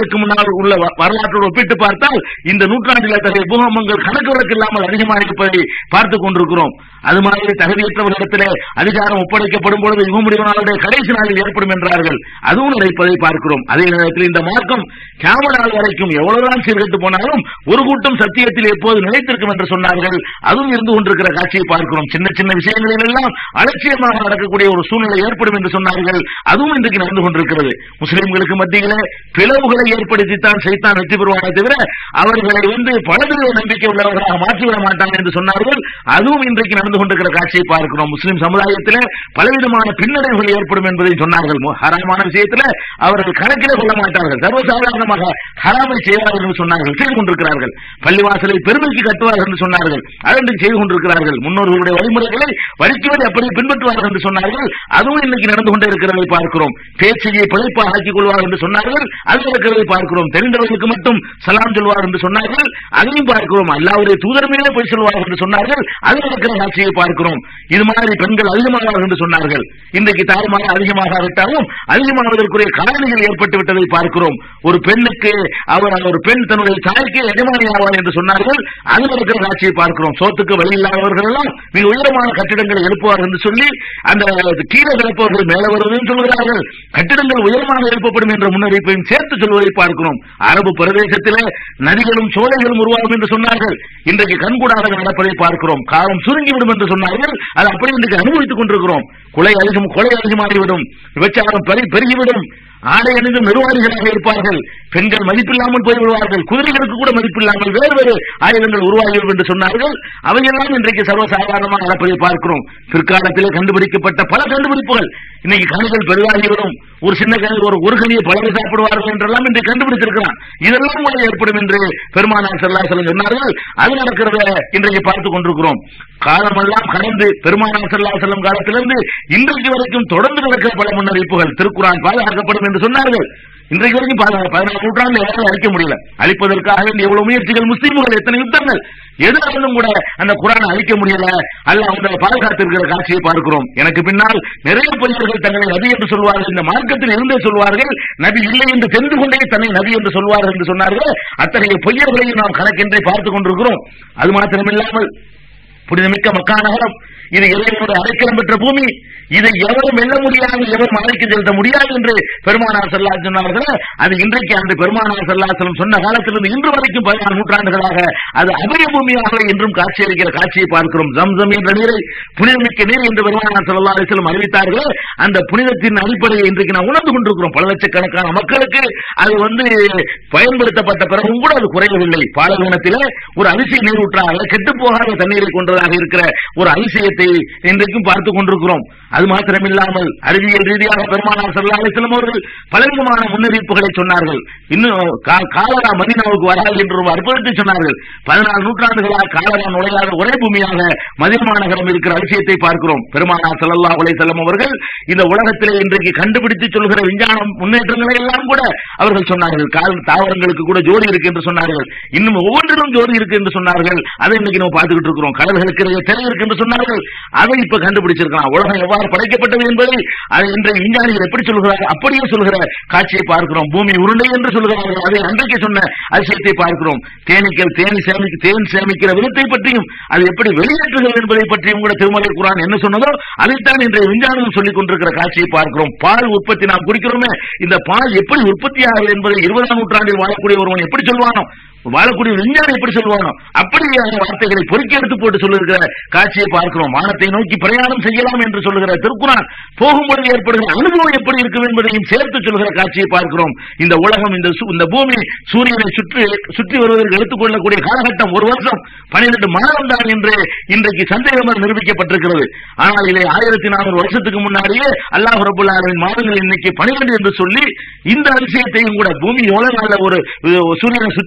நூற்றாண்டுகளுக்கு முன்னால் உள்ள வ- வரலாற்றோடு ஒப்பிட்டு பார்த்தால் இந்த நூற்றாண்டில் அத்தகைய பூகம்பங்கள் கணக்கு வழக்கு இல்லாமல் அதிகமாக இருப்பதை பார்த்துக் கொண்டிருக்கிறோம் அது மாதிரி தகுதியற்றவர்களிடத்திலே அதிகாரம் ஒப்படைக்கப்படும் பொழுது யுகமுடிவு நாளுடைய கடைசி நாளில் ஏற்படும் என்றார்கள் அதுவும் நடப்பதை பார்க்கிறோம் அதே நேரத்தில் இந்த மார்க்கம் கியாம நாள் வரைக்கும் எவ்வளவுதான் சீர்கெட்டு போனாலும் ஒரு கூட்டம் சத்தியத்தில் எப்போது நிலைத்திருக்கும் என்று சொன்னார்கள் அதுவும் இருந்து கொண்டிருக்கிற காட்சியை பார்க்கிறோம் சின்ன சின்ன விஷயங்களில் எல்லாம் அலட்சியமாக நடக்கக்கூடிய ஒரு சூழ்நிலை ஏற்படும் என்று சொன்னார்கள் அதுவும் இன்றைக்கு நடந்து கொண்டிருக்கிறது முஸ்லிம்களுக்கு மத்தியிலே பிளவுகளை ஏற்படுத்தித்தான் செய்தான் வெற்றி பெறுவானே தவிர அவர்களை வந்து பலவித நம்பிக்கை உள்ளவர்களாக மாற்றிவிட மாட்டாங்க என்று சொன்னார்கள் அதுவும் இன்றைக்கு நடந்து கொண்டிருக்கிற காட்சியை பார்க்கிறோம் முஸ்லிம் சமுதாயத்திலே பலவிதமான பின்னடைவுகள் ஏற்படும் என்பதை சொன்னார்கள் மு- ஹராமான விஷயத்திலே அவர்கள் கணக்கிலே கொள்ள மாட்டார்கள் சர்வசாதாரணமாக ஹராமை செய்வார்கள் என்று சொன்னார்கள் செய்து கொண்டிருக்கிறார்கள் பள்ளிவாசலை பெருமைக்கு கட்டுவார்கள் என்று சொன்னார்கள் அதை இன்றைக்கு செய்து கொண்டிருக்கிறார்கள் முன்னோர்களுடைய வழிமுறைகளை வரிக்குவதை அப்படியே பின்பற்றுவார்கள் என்று சொன்னார்கள் அதுவும் இன்னைக்கு நடந்து கொண்டே இருக்கிறதை பார்க்கிறோம் பேச்சையை பிழைப்பாக ஆக்கிக் கொள்வார்கள் என்று சொன்னார்கள் அது இருக்கிறதை பார்க்கிறோம் தெரிந்தவர்களுக்கு மட்டும் சலாம் சொல்வார் என்று சொன்னார்கள் அதையும் பார்க்கிறோம் அல்லாவுடைய தூதர் மேலே போய் சொல்வார்கள் என்று சொன்னார்கள் அது நடக்கிற காட்சியை பார்க்கிறோம் இது மாதிரி பெண்கள் அதிகமாகிறார்கள் என்று சொன்னார்கள் இன்றைக்கு தாய்மார் அதிகமாக விட்டாலும் அதிகமாவதற்குரிய காரணிகள் ஏற்பட்டு விட்டதை பார்க்கிறோம் ஒரு பெண்ணுக்கு அவர் ஒரு பெண் தன்னுடைய தாய்க்கு எஜமானி ஆவார் என்று சொன்னார்கள் அது நடக்கிற காட்சியை பார்க்கிறோம் சோத்துக்கு வழி இல்லாதவர்கள் எல்லாம் மிக உயரமான கட்டிடங்களை எழுப்புவார் என்று சொல்லி அந்த கீழே கிடப்பவர்கள் மேலே வருவதையும் சொல்கிறார்கள் கட்டிடங்கள் உயரமாக எழுப்பப்படும் என்ற முன்னறிவிப்பையும் சேர்த்து சொல்வதை பார்க்கிறோம் அரபு பிரதேசத்திலே நதிகளும் சோலைகளும் உருவாகும் என்று சொன்னார்கள் இன்றைக்கு கண்கூடாக நடப்பதை பார்க்கிறோம் காலம் சுருங்கிவிடும் என்று சொன்னார்கள் அது அப்படி இன்றைக்கு அனுபவித்துக் கொண்டிருக்கிறோம் கொலை அதிகம் கொலை அதிகமாகிவிடும் விபச்சாரம் பெருகி பெருகிவிடும் ஆடை அணிந்தும் நிர்வாகிகளாக இருப்பார்கள் பெண்கள் மதிப்பில்லாமல் போய்விடுவார்கள் குதிரைகளுக்கு கூட மதிப்பில்லாமல் வேறு வேறு ஆயுதங்கள் உருவாகிவிடும் என்று சொன்னார்கள் அவையெல்லாம் இன்றைக்கு சர்வசாதாரணமாக நடப்பதை பார்க்கிறோம் பிற்காலத்திலே கண்டுபிடிக்கப்பட்ட பல கண்டுபிடிப்புகள் இன்னைக்கு கனிகள் பெரிதாகிவிடும் ஒரு சின்ன கனி ஒரு ஒரு கனியை பலர் சாப்பிடுவார்கள் என்றெல்லாம் இன்றைக்கு கண்டுபிடித்திருக்கிறான் இதெல்லாம் கூட ஏற்படும் என்று பெருமானார் செல்லாசலம் சொன்னார்கள் அது நடக்கிறத இன்றைக்கு பார்த்துக் கொண்டிருக்கிறோம் காலமெல்லாம் கடந்து பெருமானார் செல்லாசலம் காலத்திலிருந்து இன்றைக்கு வரைக்கும் தொடர்ந்து நடக்கிற பல முன்னறிவிப்புகள் திருக்குறான் பாதுகாக்கப்படும் என்று சொன்னார்கள் இன்றைக்கு வரைக்கும் பாதுகா- பதினாறு நூற்றாண்டு யாரும் அழிக்க முடியல அழிப்பதற்காக வேண்டிய எவ்வளவு முயற்சிகள் முஸ்லீம்கள் எத்தனை யுத்தங்கள் எதிராலும் கூட அந்த குரானை அழிக்க முடியல அல்ல அவங்க பாதுகாத்திருக்கிற காட்சியை பார்க்கிறோம் எனக்கு பின்னால் நிறைய பொய்யர்கள் தங்களை நபி என்று சொல்வார்கள் இந்த மார்க்கத்தில் இருந்தே சொல்வார்கள் நபி இல்லை என்று தெரிந்து கொண்டே தன்னை நபி என்று சொல்வார்கள் என்று சொன்னார்கள் அத்தகைய பொய்யர்களையும் நாம் கணக்கின்றே பார்த்துக் கொண்டிருக்கிறோம் அது மாத்திரமில்லாமல் புனிதமிக்க மக்கா நகரம் இது இறைவனுடைய அடைக்கலம் பெற்ற பூமி இதை எவரும் வெல்ல முடியாது எவரும் அழைக்கு செலுத்த முடியாது என்று பெருமானார் செல்லா சொன்னார்கள் அது இன்றைக்கு அந்த பெருமானார் செல்லாசலம் சொன்ன காலத்திலிருந்து இன்று வரைக்கும் பதினாறு நூற்றாண்டுகளாக அது அபய பூமியாக இன்றும் காட்சியளிக்கிற காட்சியை பார்க்கிறோம் ஜம்சம் என்ற நீரை புனிதமிக்க நீர் என்று பெருமானார் செல்லா அலிசலம் அறிவித்தார்கள் அந்த புனிதத்தின் அடிப்படையை இன்றைக்கு நாம் உணர்ந்து கொண்டிருக்கிறோம் பல லட்சக்கணக்கான மக்களுக்கு அது வந்து பயன்படுத்தப்பட்ட பிறகும் கூட அது குறையவில்லை பாலகணத்திலே ஒரு அதிசய நீர் ஊற்றாக கெட்டு போகாத தண்ணீரை கொண்டதாக இருக்கிற ஒரு அதிசயத்தை இன்றைக்கும் பார்த்துக் கொண்டிருக்கிறோம் அது மாத்திரமில்லாமல் அறிவியல் ரீதியாக பெருமானார் சல்லா அலிஸ்லம் அவர்கள் பலவிதமான முன்னறிவிப்புகளை சொன்னார்கள் இன்னும் கா- காலரா மதினாவுக்கு வராது என்று ஒரு அற்புதத்தை சொன்னார்கள் பதினாறு நூற்றாண்டுகளாக காலரா நுழையாத ஒரே பூமியாக மதினா மாநகரம் இருக்கிற அதிசயத்தை பார்க்கிறோம் பெருமானார் ஸல்லல்லாஹு அலைஹி வஸல்லம் அவர்கள் இந்த உலகத்திலே இன்றைக்கு கண்டுபிடித்து சொல்கிற விஞ்ஞானம் முன்னேற்றங்களை எல்லாம் கூட அவர்கள் சொன்னார்கள் கால் தாவரங்களுக்கு கூட ஜோடி இருக்கு என்று சொன்னார்கள் இன்னும் ஒவ்வொன்றிலும் ஜோடி இருக்கு என்று சொன்னார்கள் அதை இன்னைக்கு நம்ம பார்த்துக்கிட்டு இருக்கிறோம் கடல்களுக்கு இடையே திரை இருக்கு என்று சொன்னார்கள் அதை இப்ப கண்டுபிடிச்சிருக்கலாம் உலகம் எவ்வாறு படைக்கப்பட்டது என்பதை அதை இன்றைய விஞ்ஞானிகள் எப்படி சொல்கிறார்கள் அப்படியே சொல்கிற காட்சியை பார்க்கிறோம் பூமி உருண்டை என்று சொல்கிறார்கள் அதை அன்றைக்கு சொன்ன அதிசயத்தை பார்க்கிறோம் தேனீக்கள் தேனி சேமிக்க தேன் சேமிக்கிற விதத்தை பற்றியும் அது எப்படி வெளியேற்றுகிறது என்பதை பற்றியும் கூட திருமலை குரான் என்ன சொன்னதோ அதைத்தான் இன்றைய விஞ்ஞானம் சொல்லிக் கொண்டிருக்கிற காட்சியை பார்க்கிறோம் பால் உற்பத்தி நாம் குடிக்கிறோமே இந்த பால் எப்படி உற்பத்தி ஆகுது என்பதை இருபதாம் நூற்றாண்டில் வாழக்கூடிய ஒருவன் எப்படி சொல்வானோ வாழக்கூடிய விஞ்ஞானம் எப்படி சொல்வானோ அப்படியான வார்த்தைகளை பொறுக்கி எடுத்து போட்டு சொல்லுகிற காட்சியை பார்க்கிறோம் வானத்தை நோக்கி பிரயாணம் செய்யலாம் என்று சொல்லுகிற திருக்குறான் போகும்பொழுது ஏற்படுகிற அனுபவம் எப்படி இருக்கும் என்பதையும் சேர்த்து சொல்கிற காட்சியை பார்க்கிறோம் இந்த உலகம் இந்த சு- இந்த பூமி சூரியனை சுற்றி சுற்றி வருவதற்கு எடுத்துக்கொள்ளக்கூடிய காலகட்டம் ஒரு வருஷம் பன்னிரண்டு மாதம் தான் என்று இன்றைக்கு சந்தேகமாக நிரூபிக்கப்பட்டிருக்கிறது ஆனால் இதை ஆயிரத்தி நானூறு வருஷத்துக்கு முன்னாடியே அல்லாஹ் ரபுல் ஆலமின் மாதங்கள் இன்னைக்கு பனிரெண்டு என்று சொல்லி இந்த அதிசயத்தையும் கூட பூமி எவ்வளவு நாள்ல ஒரு ஒரு சூரியனை சுற்றி வருது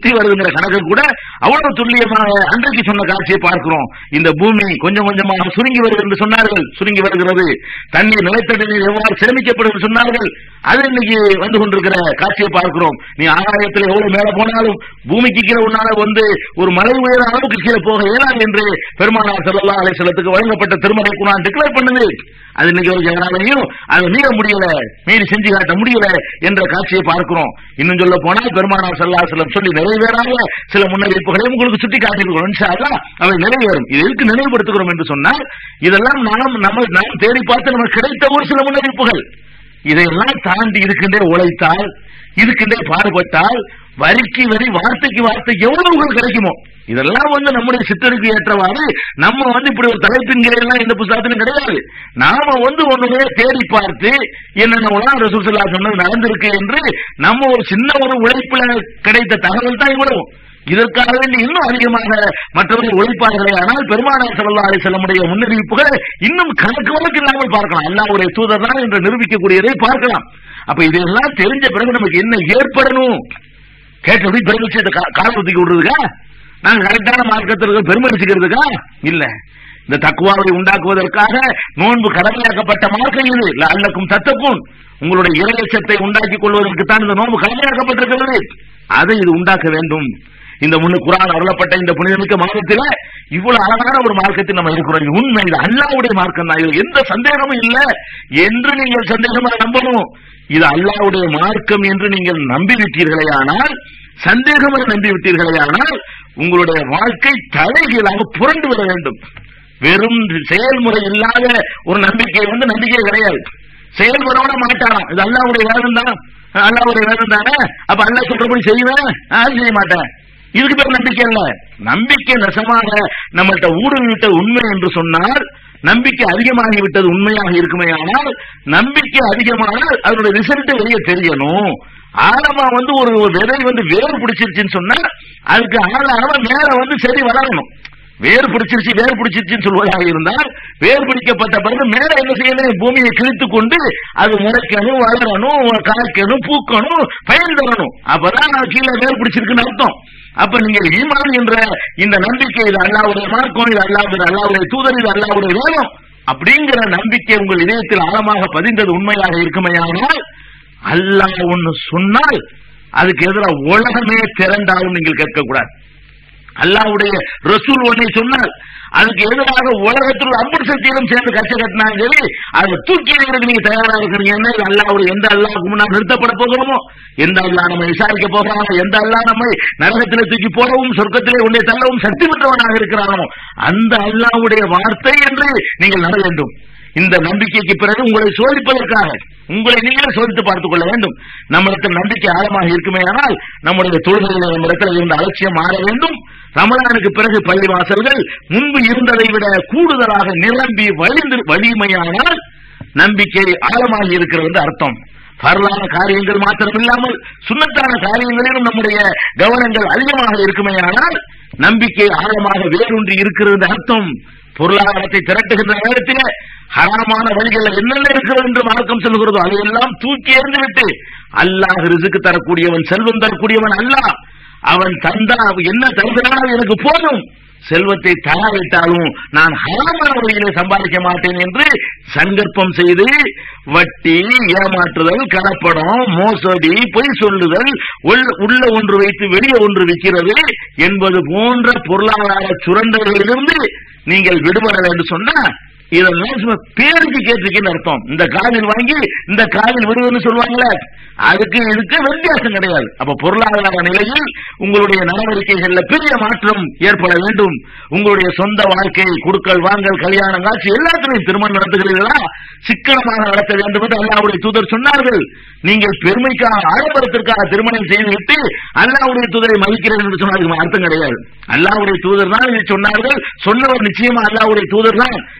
என்கிற கணக்கு கூட அவ்வளவு துல்லியமாக அன்றைக்கு சொன்ன காட்சியை பார்க்கிறோம் இந்த பூமி கொஞ்சம் கொஞ்சமாக சுருங்கி வருகிறது என்று சொன்னார்கள் சுருங்கி வருகிறது தண்ணீர் நிலத்தடி நீர் எவ்வாறு சேமிக்கப்படும் என்று சொன்னார்கள் அது இன்னைக்கு வந்து கொண்டிருக்கிற காட்சியை பார்க்கிறோம் நீ ஆகாயத்தில் எவ்வளவு மேல போனாலும் பூமிக்கு கீழே உன்னால வந்து ஒரு மலை உயர அளவுக்கு கீழே போக இயலாது என்று பெருமானார் செல்லல்லா அலைசலத்துக்கு வழங்கப்பட்ட திருமலை குரான் டிக்ளேர் பண்ணுது அது இன்னைக்கு ஒரு ஜனாலையும் அதை மீற முடியல மீறி செஞ்சு காட்ட முடியல என்ற காட்சியை பார்க்கிறோம் இன்னும் சொல்ல போனால் பெருமானார் சல்லா செல்லம் சொல்லி நிறைவேறாத சில முன்னறிவிப்புகளை உங்களுக்கு சுட்டி காட்டியிருக்கிறோம் இன்ஷா அல்லாஹ் அவை நிறைவேறும் இது எதுக்கு நினைவுபடுத்துகிறோம் என்று சொன்னால் இதெல்லாம் நாம் நம்ம நாம் தேடி பார்த்து நமக்கு கிடைத்த ஒரு சில முன்னறிவிப்புகள் இதையெல்லாம் தாண்டி இருக்கின்றே உழைத்தால் இருக்கின்றே பாடுபட்டால் வரிக்கு வரி வார்த்தைக்கு வார்த்தை எவ்வளவு கிடைக்குமோ இதெல்லாம் வந்து நம்முடைய சித்தருக்கு ஏற்றவாறு நம்ம வந்து இப்படி ஒரு தலைப்பின் எல்லாம் எந்த புத்தகத்திலும் கிடையாது நாம வந்து ஒண்ணுமே தேடி பார்த்து என்னென்ன உலகம் ரசூசல்லா சொன்னது நடந்திருக்கு என்று நம்ம ஒரு சின்ன ஒரு உழைப்புல கிடைத்த தகவல் தான் இவ்வளவு இதற்காக வேண்டி இன்னும் அதிகமாக மற்றவர்கள் உழைப்பார்களே ஆனால் பெருமானார் சல்லா அலிசல்லமுடைய முன்னறிவிப்புகள் இன்னும் கணக்கு வழக்கு இல்லாமல் பார்க்கலாம் அல்லாவுடைய தூதர் தான் என்று நிரூபிக்கக்கூடியதை பார்க்கலாம் அப்ப இதெல்லாம் தெரிஞ்ச பிறகு நமக்கு என்ன ஏற்படணும் கேட்டபடி பெருமிச்சு இந்த காலத்துக்கு விடுறதுக்கா நாங்க கரெக்டான மார்க்கத்திற்கு பெருமடிச்சுக்கிறதுக்கா இல்ல இந்த தக்குவாவை உண்டாக்குவதற்காக நோன்பு கடமையாக்கப்பட்ட மார்க்கம் இது அல்லக்கும் தத்தக்கும் உங்களுடைய இரையச்சத்தை உண்டாக்கிக் கொள்வதற்கு தான் இந்த நோன்பு கடமையாக்கப்பட்டிருக்கிறது அதை இது உண்டாக்க வேண்டும் இந்த முன்னு குரான் அருளப்பட்ட இந்த புனிதமிக்க மார்க்கத்தில இவ்வளவு அழகான ஒரு மார்க்கத்தில் நம்ம இருக்கிறோம் இது உண்மை இது அல்லாவுடைய மார்க்கம் தான் இதுல எந்த சந்தேகமும் இல்ல என்று நீங்கள் சந்தேகமாக நம்பணும் இது அல்லாவுடைய மார்க்கம் என்று நீங்கள் நம்பிவிட்டீர்களே ஆனால் சந்தேகமாக நம்பிவிட்டீர்களே ஆனால் உங்களுடைய வாழ்க்கை தலைகீழாக புரண்டு வர வேண்டும் வெறும் செயல்முறை இல்லாத ஒரு நம்பிக்கை வந்து நம்பிக்கை கிடையாது செயல்பட மாட்டாராம் இது அல்லாவுடைய வேதம் தான் அல்லாவுடைய வேதம் தானே அப்ப அல்லா சொல்றபடி செய்வேன் நான் செய்ய மாட்டேன் இதுக்கு பேர் நம்பிக்கை இல்ல நம்பிக்கை நெசமாக நம்மள்கிட்ட ஊடுருவிட்ட உண்மை என்று சொன்னால் நம்பிக்கை அதிகமாகி விட்டது உண்மையாக இருக்குமே ஆனால் நம்பிக்கை அதிகமானால் அதனுடைய ரிசல்ட் வெளியே தெரியணும் ஆழமா வந்து ஒரு விதை வந்து வேறு பிடிச்சிருச்சுன்னு சொன்னா அதுக்கு ஆழமா மேல வந்து செடி வளரணும் வேர் பிடிச்சிருச்சு வேர் பிடிச்சிருச்சுன்னு சொல்வதாக இருந்தால் வேர் பிடிக்கப்பட்ட பிறகு மேல என்ன செய்யணும் பூமியை கிழித்து கொண்டு அது முளைக்கணும் வளரணும் காய்க்கணும் பூக்கணும் பயன் தரணும் அப்பதான் கீழே வேர் பிடிச்சிருக்குன்னு அர்த்தம் அப்ப நீங்க ஈமான் என்ற இந்த நம்பிக்கை இது அல்லாவுடைய மார்க்கம் இது அல்லாவுடைய அல்லாவுடைய தூதர் இது அல்லாவுடைய வேதம் அப்படிங்கிற நம்பிக்கை உங்கள் இதயத்தில் ஆழமாக பதிந்தது உண்மையாக இருக்குமையானால் அல்லாஹ் ஒன்னு சொன்னால் அதுக்கு எதிராக உலகமே திரண்டாலும் நீங்கள் கேட்கக்கூடாது அல்லாவுடைய ரசூல் ஒன்னை சொன்னால் அதுக்கு எதிராக உலகத்தில் அம்பர் சக்தியிலும் சேர்ந்து கட்சி கட்டினாலும் சரி அதை தூக்கி எறிகிறதுக்கு நீங்க தயாரா இருக்கிறீங்க அல்லாவுடைய எந்த அல்லாவுக்கு முன்னால் நிறுத்தப்பட போகிறோமோ எந்த அல்லா நம்ம விசாரிக்க போகிறானோ எந்த அல்லா நம்மை நரகத்திலே தூக்கி போடவும் சொர்க்கத்திலே உன்னை தள்ளவும் சக்தி பெற்றவனாக இருக்கிறானோ அந்த அல்லாவுடைய வார்த்தை என்று நீங்கள் நட வேண்டும் இந்த நம்பிக்கைக்கு பிறகு உங்களை சோதிப்பதற்காக உங்களை நீங்களே சோதித்து பார்த்துக் கொள்ள வேண்டும் நம்மளுக்கு நம்பிக்கை ஆழமாக இருக்குமே ஆனால் நம்முடைய தொழில்களில் நம்மிடத்தில் இருந்த அலட்சியம் மாற வேண்டும் ரமலானுக்கு பிறகு பள்ளிவாசல்கள் முன்பு இருந்ததை விட கூடுதலாக நிரம்பி வலிந்து வலிமையானால் நம்பிக்கை ஆழமாக இருக்கிறது என்று அர்த்தம் பரலான காரியங்கள் மாத்திரம் இல்லாமல் சுண்ணத்தான காரியங்களிலும் நம்முடைய கவனங்கள் அதிகமாக இருக்குமே ஆனால் நம்பிக்கை ஆழமாக வேரூன்றி இருக்கிறது அர்த்தம் பொருளாதாரத்தை திரட்டுகின்ற நேரத்தில் ஹராமான வழிகள் என்னென்ன இருக்கிறது என்று மார்க்கம் சொல்கிறதோ அதையெல்லாம் தூக்கி எறிந்து விட்டு அல்லாஹ் ரிசுக்கு தரக்கூடியவன் செல்வம் தரக்கூடியவன் அல்லாஹ் அவன் தந்தா என்ன தருகிறானோ எனக்கு போதும் செல்வத்தை தராவிட்டாலும் நான் ஹராமான வழியிலே சம்பாதிக்க மாட்டேன் என்று சங்கற்பம் செய்து வட்டி ஏமாற்றுதல் கலப்படம் மோசடி பொய் சொல்லுதல் உள்ள ஒன்று வைத்து வெளியே ஒன்று விற்கிறது என்பது போன்ற பொருளாதார சுரண்டல்களிலிருந்து நீங்கள் விடுபட வேண்டும் சொன்னா இதெல்லாம் சும்மா பேருக்கு கேட்டிருக்கேன்னு அர்த்தம் இந்த காதில் வாங்கி இந்த காதில் விடுவதுன்னு சொல்லுவாங்களே அதுக்கு இதுக்கு வித்தியாசம் கிடையாது அப்ப பொருளாதார நிலையில் உங்களுடைய நடவடிக்கைகள்ல பெரிய மாற்றம் ஏற்பட வேண்டும் உங்களுடைய சொந்த வாழ்க்கை குடுக்கல் வாங்கல் கல்யாணம் காட்சி எல்லாத்திலையும் திருமணம் நடத்துகிறீர்களா சிக்கனமாக நடத்த வேண்டும் என்று அல்லாவுடைய தூதர் சொன்னார்கள் நீங்கள் பெருமைக்காக ஆடம்பரத்திற்காக திருமணம் செய்துவிட்டு அல்லாவுடைய தூதரை மதிக்கிறேன் என்று சொன்னார்கள் அர்த்தம் கிடையாது அல்லாவுடைய தூதர் தான் இதை சொன்னார்கள் சொன்னவர் நிச்சயமா அல்லாவுடைய தூதர் தான் என்று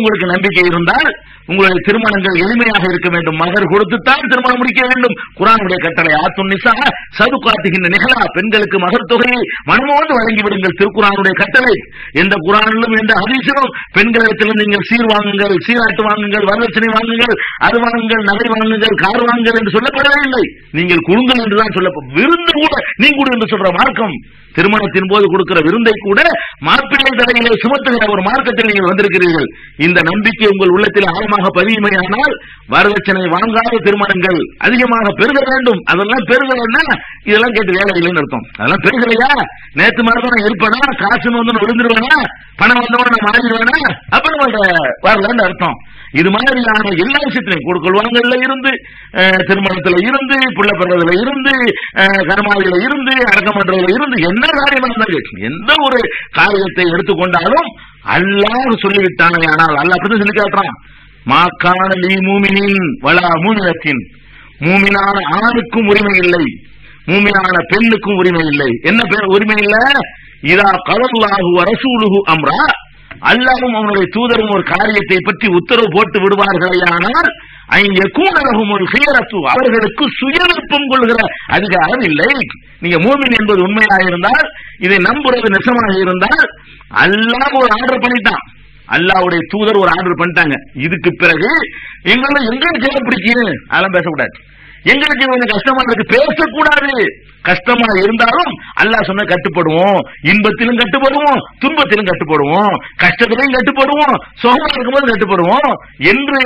உங்களுக்கு நம்பிக்கை இருந்தால் உங்களுடைய திருமணங்கள் எளிமையாக இருக்க வேண்டும் மகர் கொடுத்துத்தான் திருமணம் முடிக்க வேண்டும் குரானுடைய கட்டளை ஆத்தும் நிசா சது காட்டுகின்ற நிகழா பெண்களுக்கு மகர் தொகையை மனமோடு வழங்கி விடுங்கள் திருக்குறானுடைய கட்டளை எந்த குரானிலும் எந்த ஹதீஸிலும் பெண்களிடத்திலும் நீங்கள் சீர் வாங்குங்கள் சீராட்டு வாங்குங்கள் வரதட்சணை வாங்குங்கள் அது வாங்குங்கள் நகை வாங்குங்கள் கார் வாங்குங்கள் என்று சொல்லப்படவே இல்லை நீங்கள் கொடுங்கள் என்றுதான் சொல்ல விருந்து கூட நீ கொடு என்று சொல்ற மார்க்கம் திருமணத்தின் போது கொடுக்கிற விருந்தை கூட மாப்பிள்ளை தலையிலே சுமத்துகிற ஒரு மார்க்கத்தில் நீங்கள் வந்திருக்கிறீர்கள் இந்த நம்பிக்கை உங்கள் உள்ளத்தில் ஆழமாக பதியுமையானால் வரதட்சணை வாங்காத திருமணங்கள் அதிகமாக பெருக வேண்டும் அதெல்லாம் பெருகலன்னா இதெல்லாம் கேட்டு வேலை இல்லைன்னு அர்த்தம் அதெல்லாம் பெருகலையா நேத்து மாதிரி தான் நான் இருப்பேனா காசுன்னு வந்து நான் விழுந்துருவேனா பணம் வந்தவன நான் மாறிடுவேனா அப்ப நம்ம வரலன்னு அர்த்தம் இது மாதிரியான எல்லா விஷயத்திலையும் கொடுக்கல் வாங்கல இருந்து அஹ், திருமணத்துல இருந்து பிள்ளை பிறந்ததுல இருந்து அஹ், கர்மாவில இருந்து அடக்கம் பண்றதுல இருந்து என்ன காரியம் இருந்தாலும் எந்த ஒரு காரியத்தை எடுத்துக்கொண்டாலும் அல்லாஹ் சொல்லிவிட்டானே ஆனால் அல்லாஹ் அப்படி சொல்லி காட்டுறான் மாக்கான லீ மூமினின் வலா மூமினத்தின் மூமினான ஆணுக்கும் உரிமை இல்லை மூமினான பெண்ணுக்கும் உரிமை இல்லை என்ன பேர் உரிமை இல்ல இதா கலல்லாஹு ரசூலுஹு அம்ரா அல்லாஹ்வும் அவனுடைய தூதரும் ஒரு காரியத்தை பற்றி உத்தரவு போட்டு விடுவார்களேயானால் கூணரகும் ஒரு சுயரசு அவர்களுக்கு சுயவிருப்பம் கொள்கிற அதிகாரம் இல்லை நீங்க மூமின் என்பது உண்மையாக இருந்தால் இதை நம்புறது நெசமாக இருந்தால் அல்லாஹ் ஒரு ஆர்டர் பண்ணிட்டான் அல்லாஹ்வுடைய தூதர் ஒரு ஆர்டர் பண்ணிட்டாங்க இதுக்கு பிறகு எங்களை எங்களுக்கு என்ன பிடிக்கும் அதெல்லாம் பேசக்கூடாது எங்களுக்கு கொஞ்சம் கஷ்டமா இருக்கு பேசக்கூடாது கஷ்டமா இருந்தாலும் அல்லாஹ் சொன்ன கட்டுப்படுவோம் இன்பத்திலும் கட்டுப்படுவோம் துன்பத்திலும் கட்டுப்படுவோம் கஷ்டத்திலும் கட்டுப்படுவோம் சுகமா இருக்கும்போது கட்டுப்படுவோம் என்று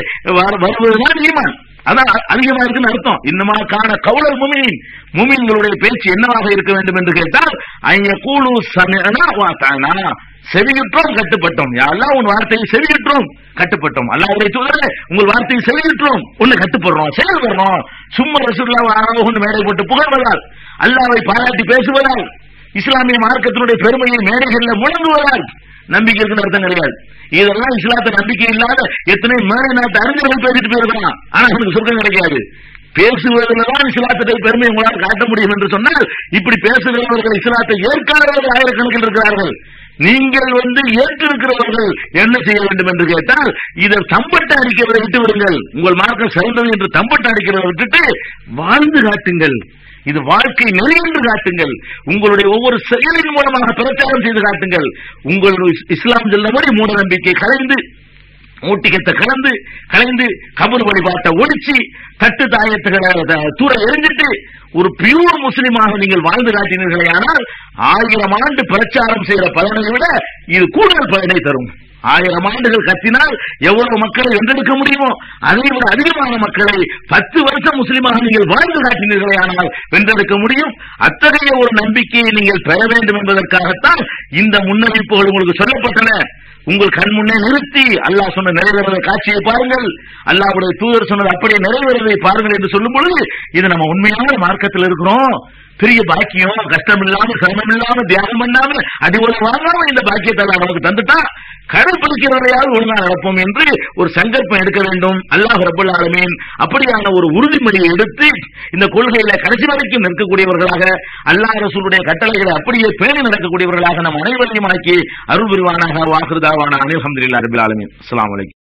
வர- வருவதுதான் ஈமான் அதான் அதிகமா இருக்குன்னு அர்த்தம் இன்னமா காண கவுளர் முமின் முமின்களுடைய பேச்சு என்னவாக இருக்க வேண்டும் என்று கேட்டால் ஐய கூலு சமயனா வாத்தானா செவியுற்றோம் கட்டுப்பட்டோம் யாரெல்லாம் உன் வார்த்தையை செவியுற்றோம் கட்டுப்பட்டோம் அல்லாவுடைய தூதரே உங்கள் வார்த்தையை செவியுற்றோம் ஒண்ணு கட்டுப்படுறோம் செயல்படுறோம் சும்மா ரசூல்லாவை ஆறாக கொண்டு மேடை போட்டு புகழ்வதால் அல்லாவை பாராட்டி பேசுவதால் இஸ்லாமிய மார்க்கத்தினுடைய பெருமையை மேடைகளில் முழங்குவதால் நம்பிக்கை இருக்குன்னு அர்த்தம் கிடையாது இதெல்லாம் இஸ்லாத்த நம்பிக்கை இல்லாத எத்தனை மேலை நாட்டு அறிஞர்கள் பேசிட்டு போயிருக்கான் ஆனா அவனுக்கு சொர்க்கம் கிடைக்காது பேசுவதில்தான் இஸ்லாத்துடைய பெருமை உங்களால் காட்ட முடியும் என்று சொன்னால் இப்படி பேசுகிறவர்கள் இஸ்லாத்தை ஏற்காதவர்கள் ஆயிரக்கணக்கில் இருக்கிறார்கள் நீங்கள் வந்து ஏற்றிருக்கிறவர்கள் என்ன செய்ய வேண்டும் என்று கேட்டால் இதை தம்பட்ட அடிக்கிறதை விட்டு விடுங்கள் உங்கள் மார்க்கம் சிறந்தது என்று தம்பட்ட அடிக்கிறதை விட்டுட்டு வாழ்ந்து காட்டுங்கள் இது வாழ்க்கை நெறி என்று காட்டுங்கள் உங்களுடைய ஒவ்வொரு செயலின் மூலமாக பிரச்சாரம் செய்து காட்டுங்கள் உங்களுடைய இஸ்லாம் சொன்னபடி மூட நம்பிக்கை கலைந்து ஊட்டிக்கத்தை கலந்து கலைந்து கபர் வழிபாட்டை ஒழிச்சு தட்டு தாயத்துகளை த- தூர எரிஞ்சிட்டு ஒரு பியூர் முஸ்லிமாக நீங்கள் வாழ்ந்து காட்டினீர்களே ஆனால் ஆயிரம் ஆண்டு பிரச்சாரம் செய்கிற பலனை விட இது கூடுதல் பலனை தரும் ஆயிரம் ஆண்டுகள் கத்தினால் எவ்வளவு மக்களை வென்றெடுக்க முடியுமோ அதை விட அதிகமான மக்களை பத்து வருஷம் முஸ்லிமாக நீங்கள் வாழ்ந்து காட்டினீர்களே ஆனால் வென்றெடுக்க முடியும் அத்தகைய ஒரு நம்பிக்கையை நீங்கள் பெற வேண்டும் என்பதற்காகத்தான் இந்த முன்னறிவிப்புகள் உங்களுக்கு சொல்லப்பட்டன உங்கள் கண் முன்னே நிறுத்தி அல்லாஹ் சொன்ன நிறைவேறத காட்சியை பாருங்கள் அல்லாஹ்வுடைய தூதர் சொன்னது அப்படியே நிறைவேறதை பாருங்கள் என்று சொல்லும் பொழுது இது நம்ம உண்மையான மார்க்கத்தில் இருக்கிறோம் பெரிய பாக்கியம் கஷ்டம் இல்லாம சிரமம் இல்லாம தியாகம் பண்ணாம அடிபொலி வாங்காம இந்த பாக்கியத்தை அல்லாஹ் நமக்கு தந்துட்டா கடைபிடிக்கிறவரையாவது ஒழுங்கா நடப்போம் என்று ஒரு சங்கல்பம் எடுக்க வேண்டும் அல்லாஹ் ரபுல் ஆலமீன் அப்படியான ஒரு உறுதிமொழியை எடுத்து இந்த கொள்கையில கடைசி வரைக்கும் நிற்கக்கூடியவர்களாக அல்லாஹ் ரசூலுடைய கட்டளைகளை அப்படியே பேணி நடக்கக்கூடியவர்களாக நம் அனைவரையும் ஆக்கி அருள் புரிவானாக வாக்குதாவான அனில் அஹமதுல்லா ரபில் ஆலமீன் அஸ்ஸலாமு அலைக்கும்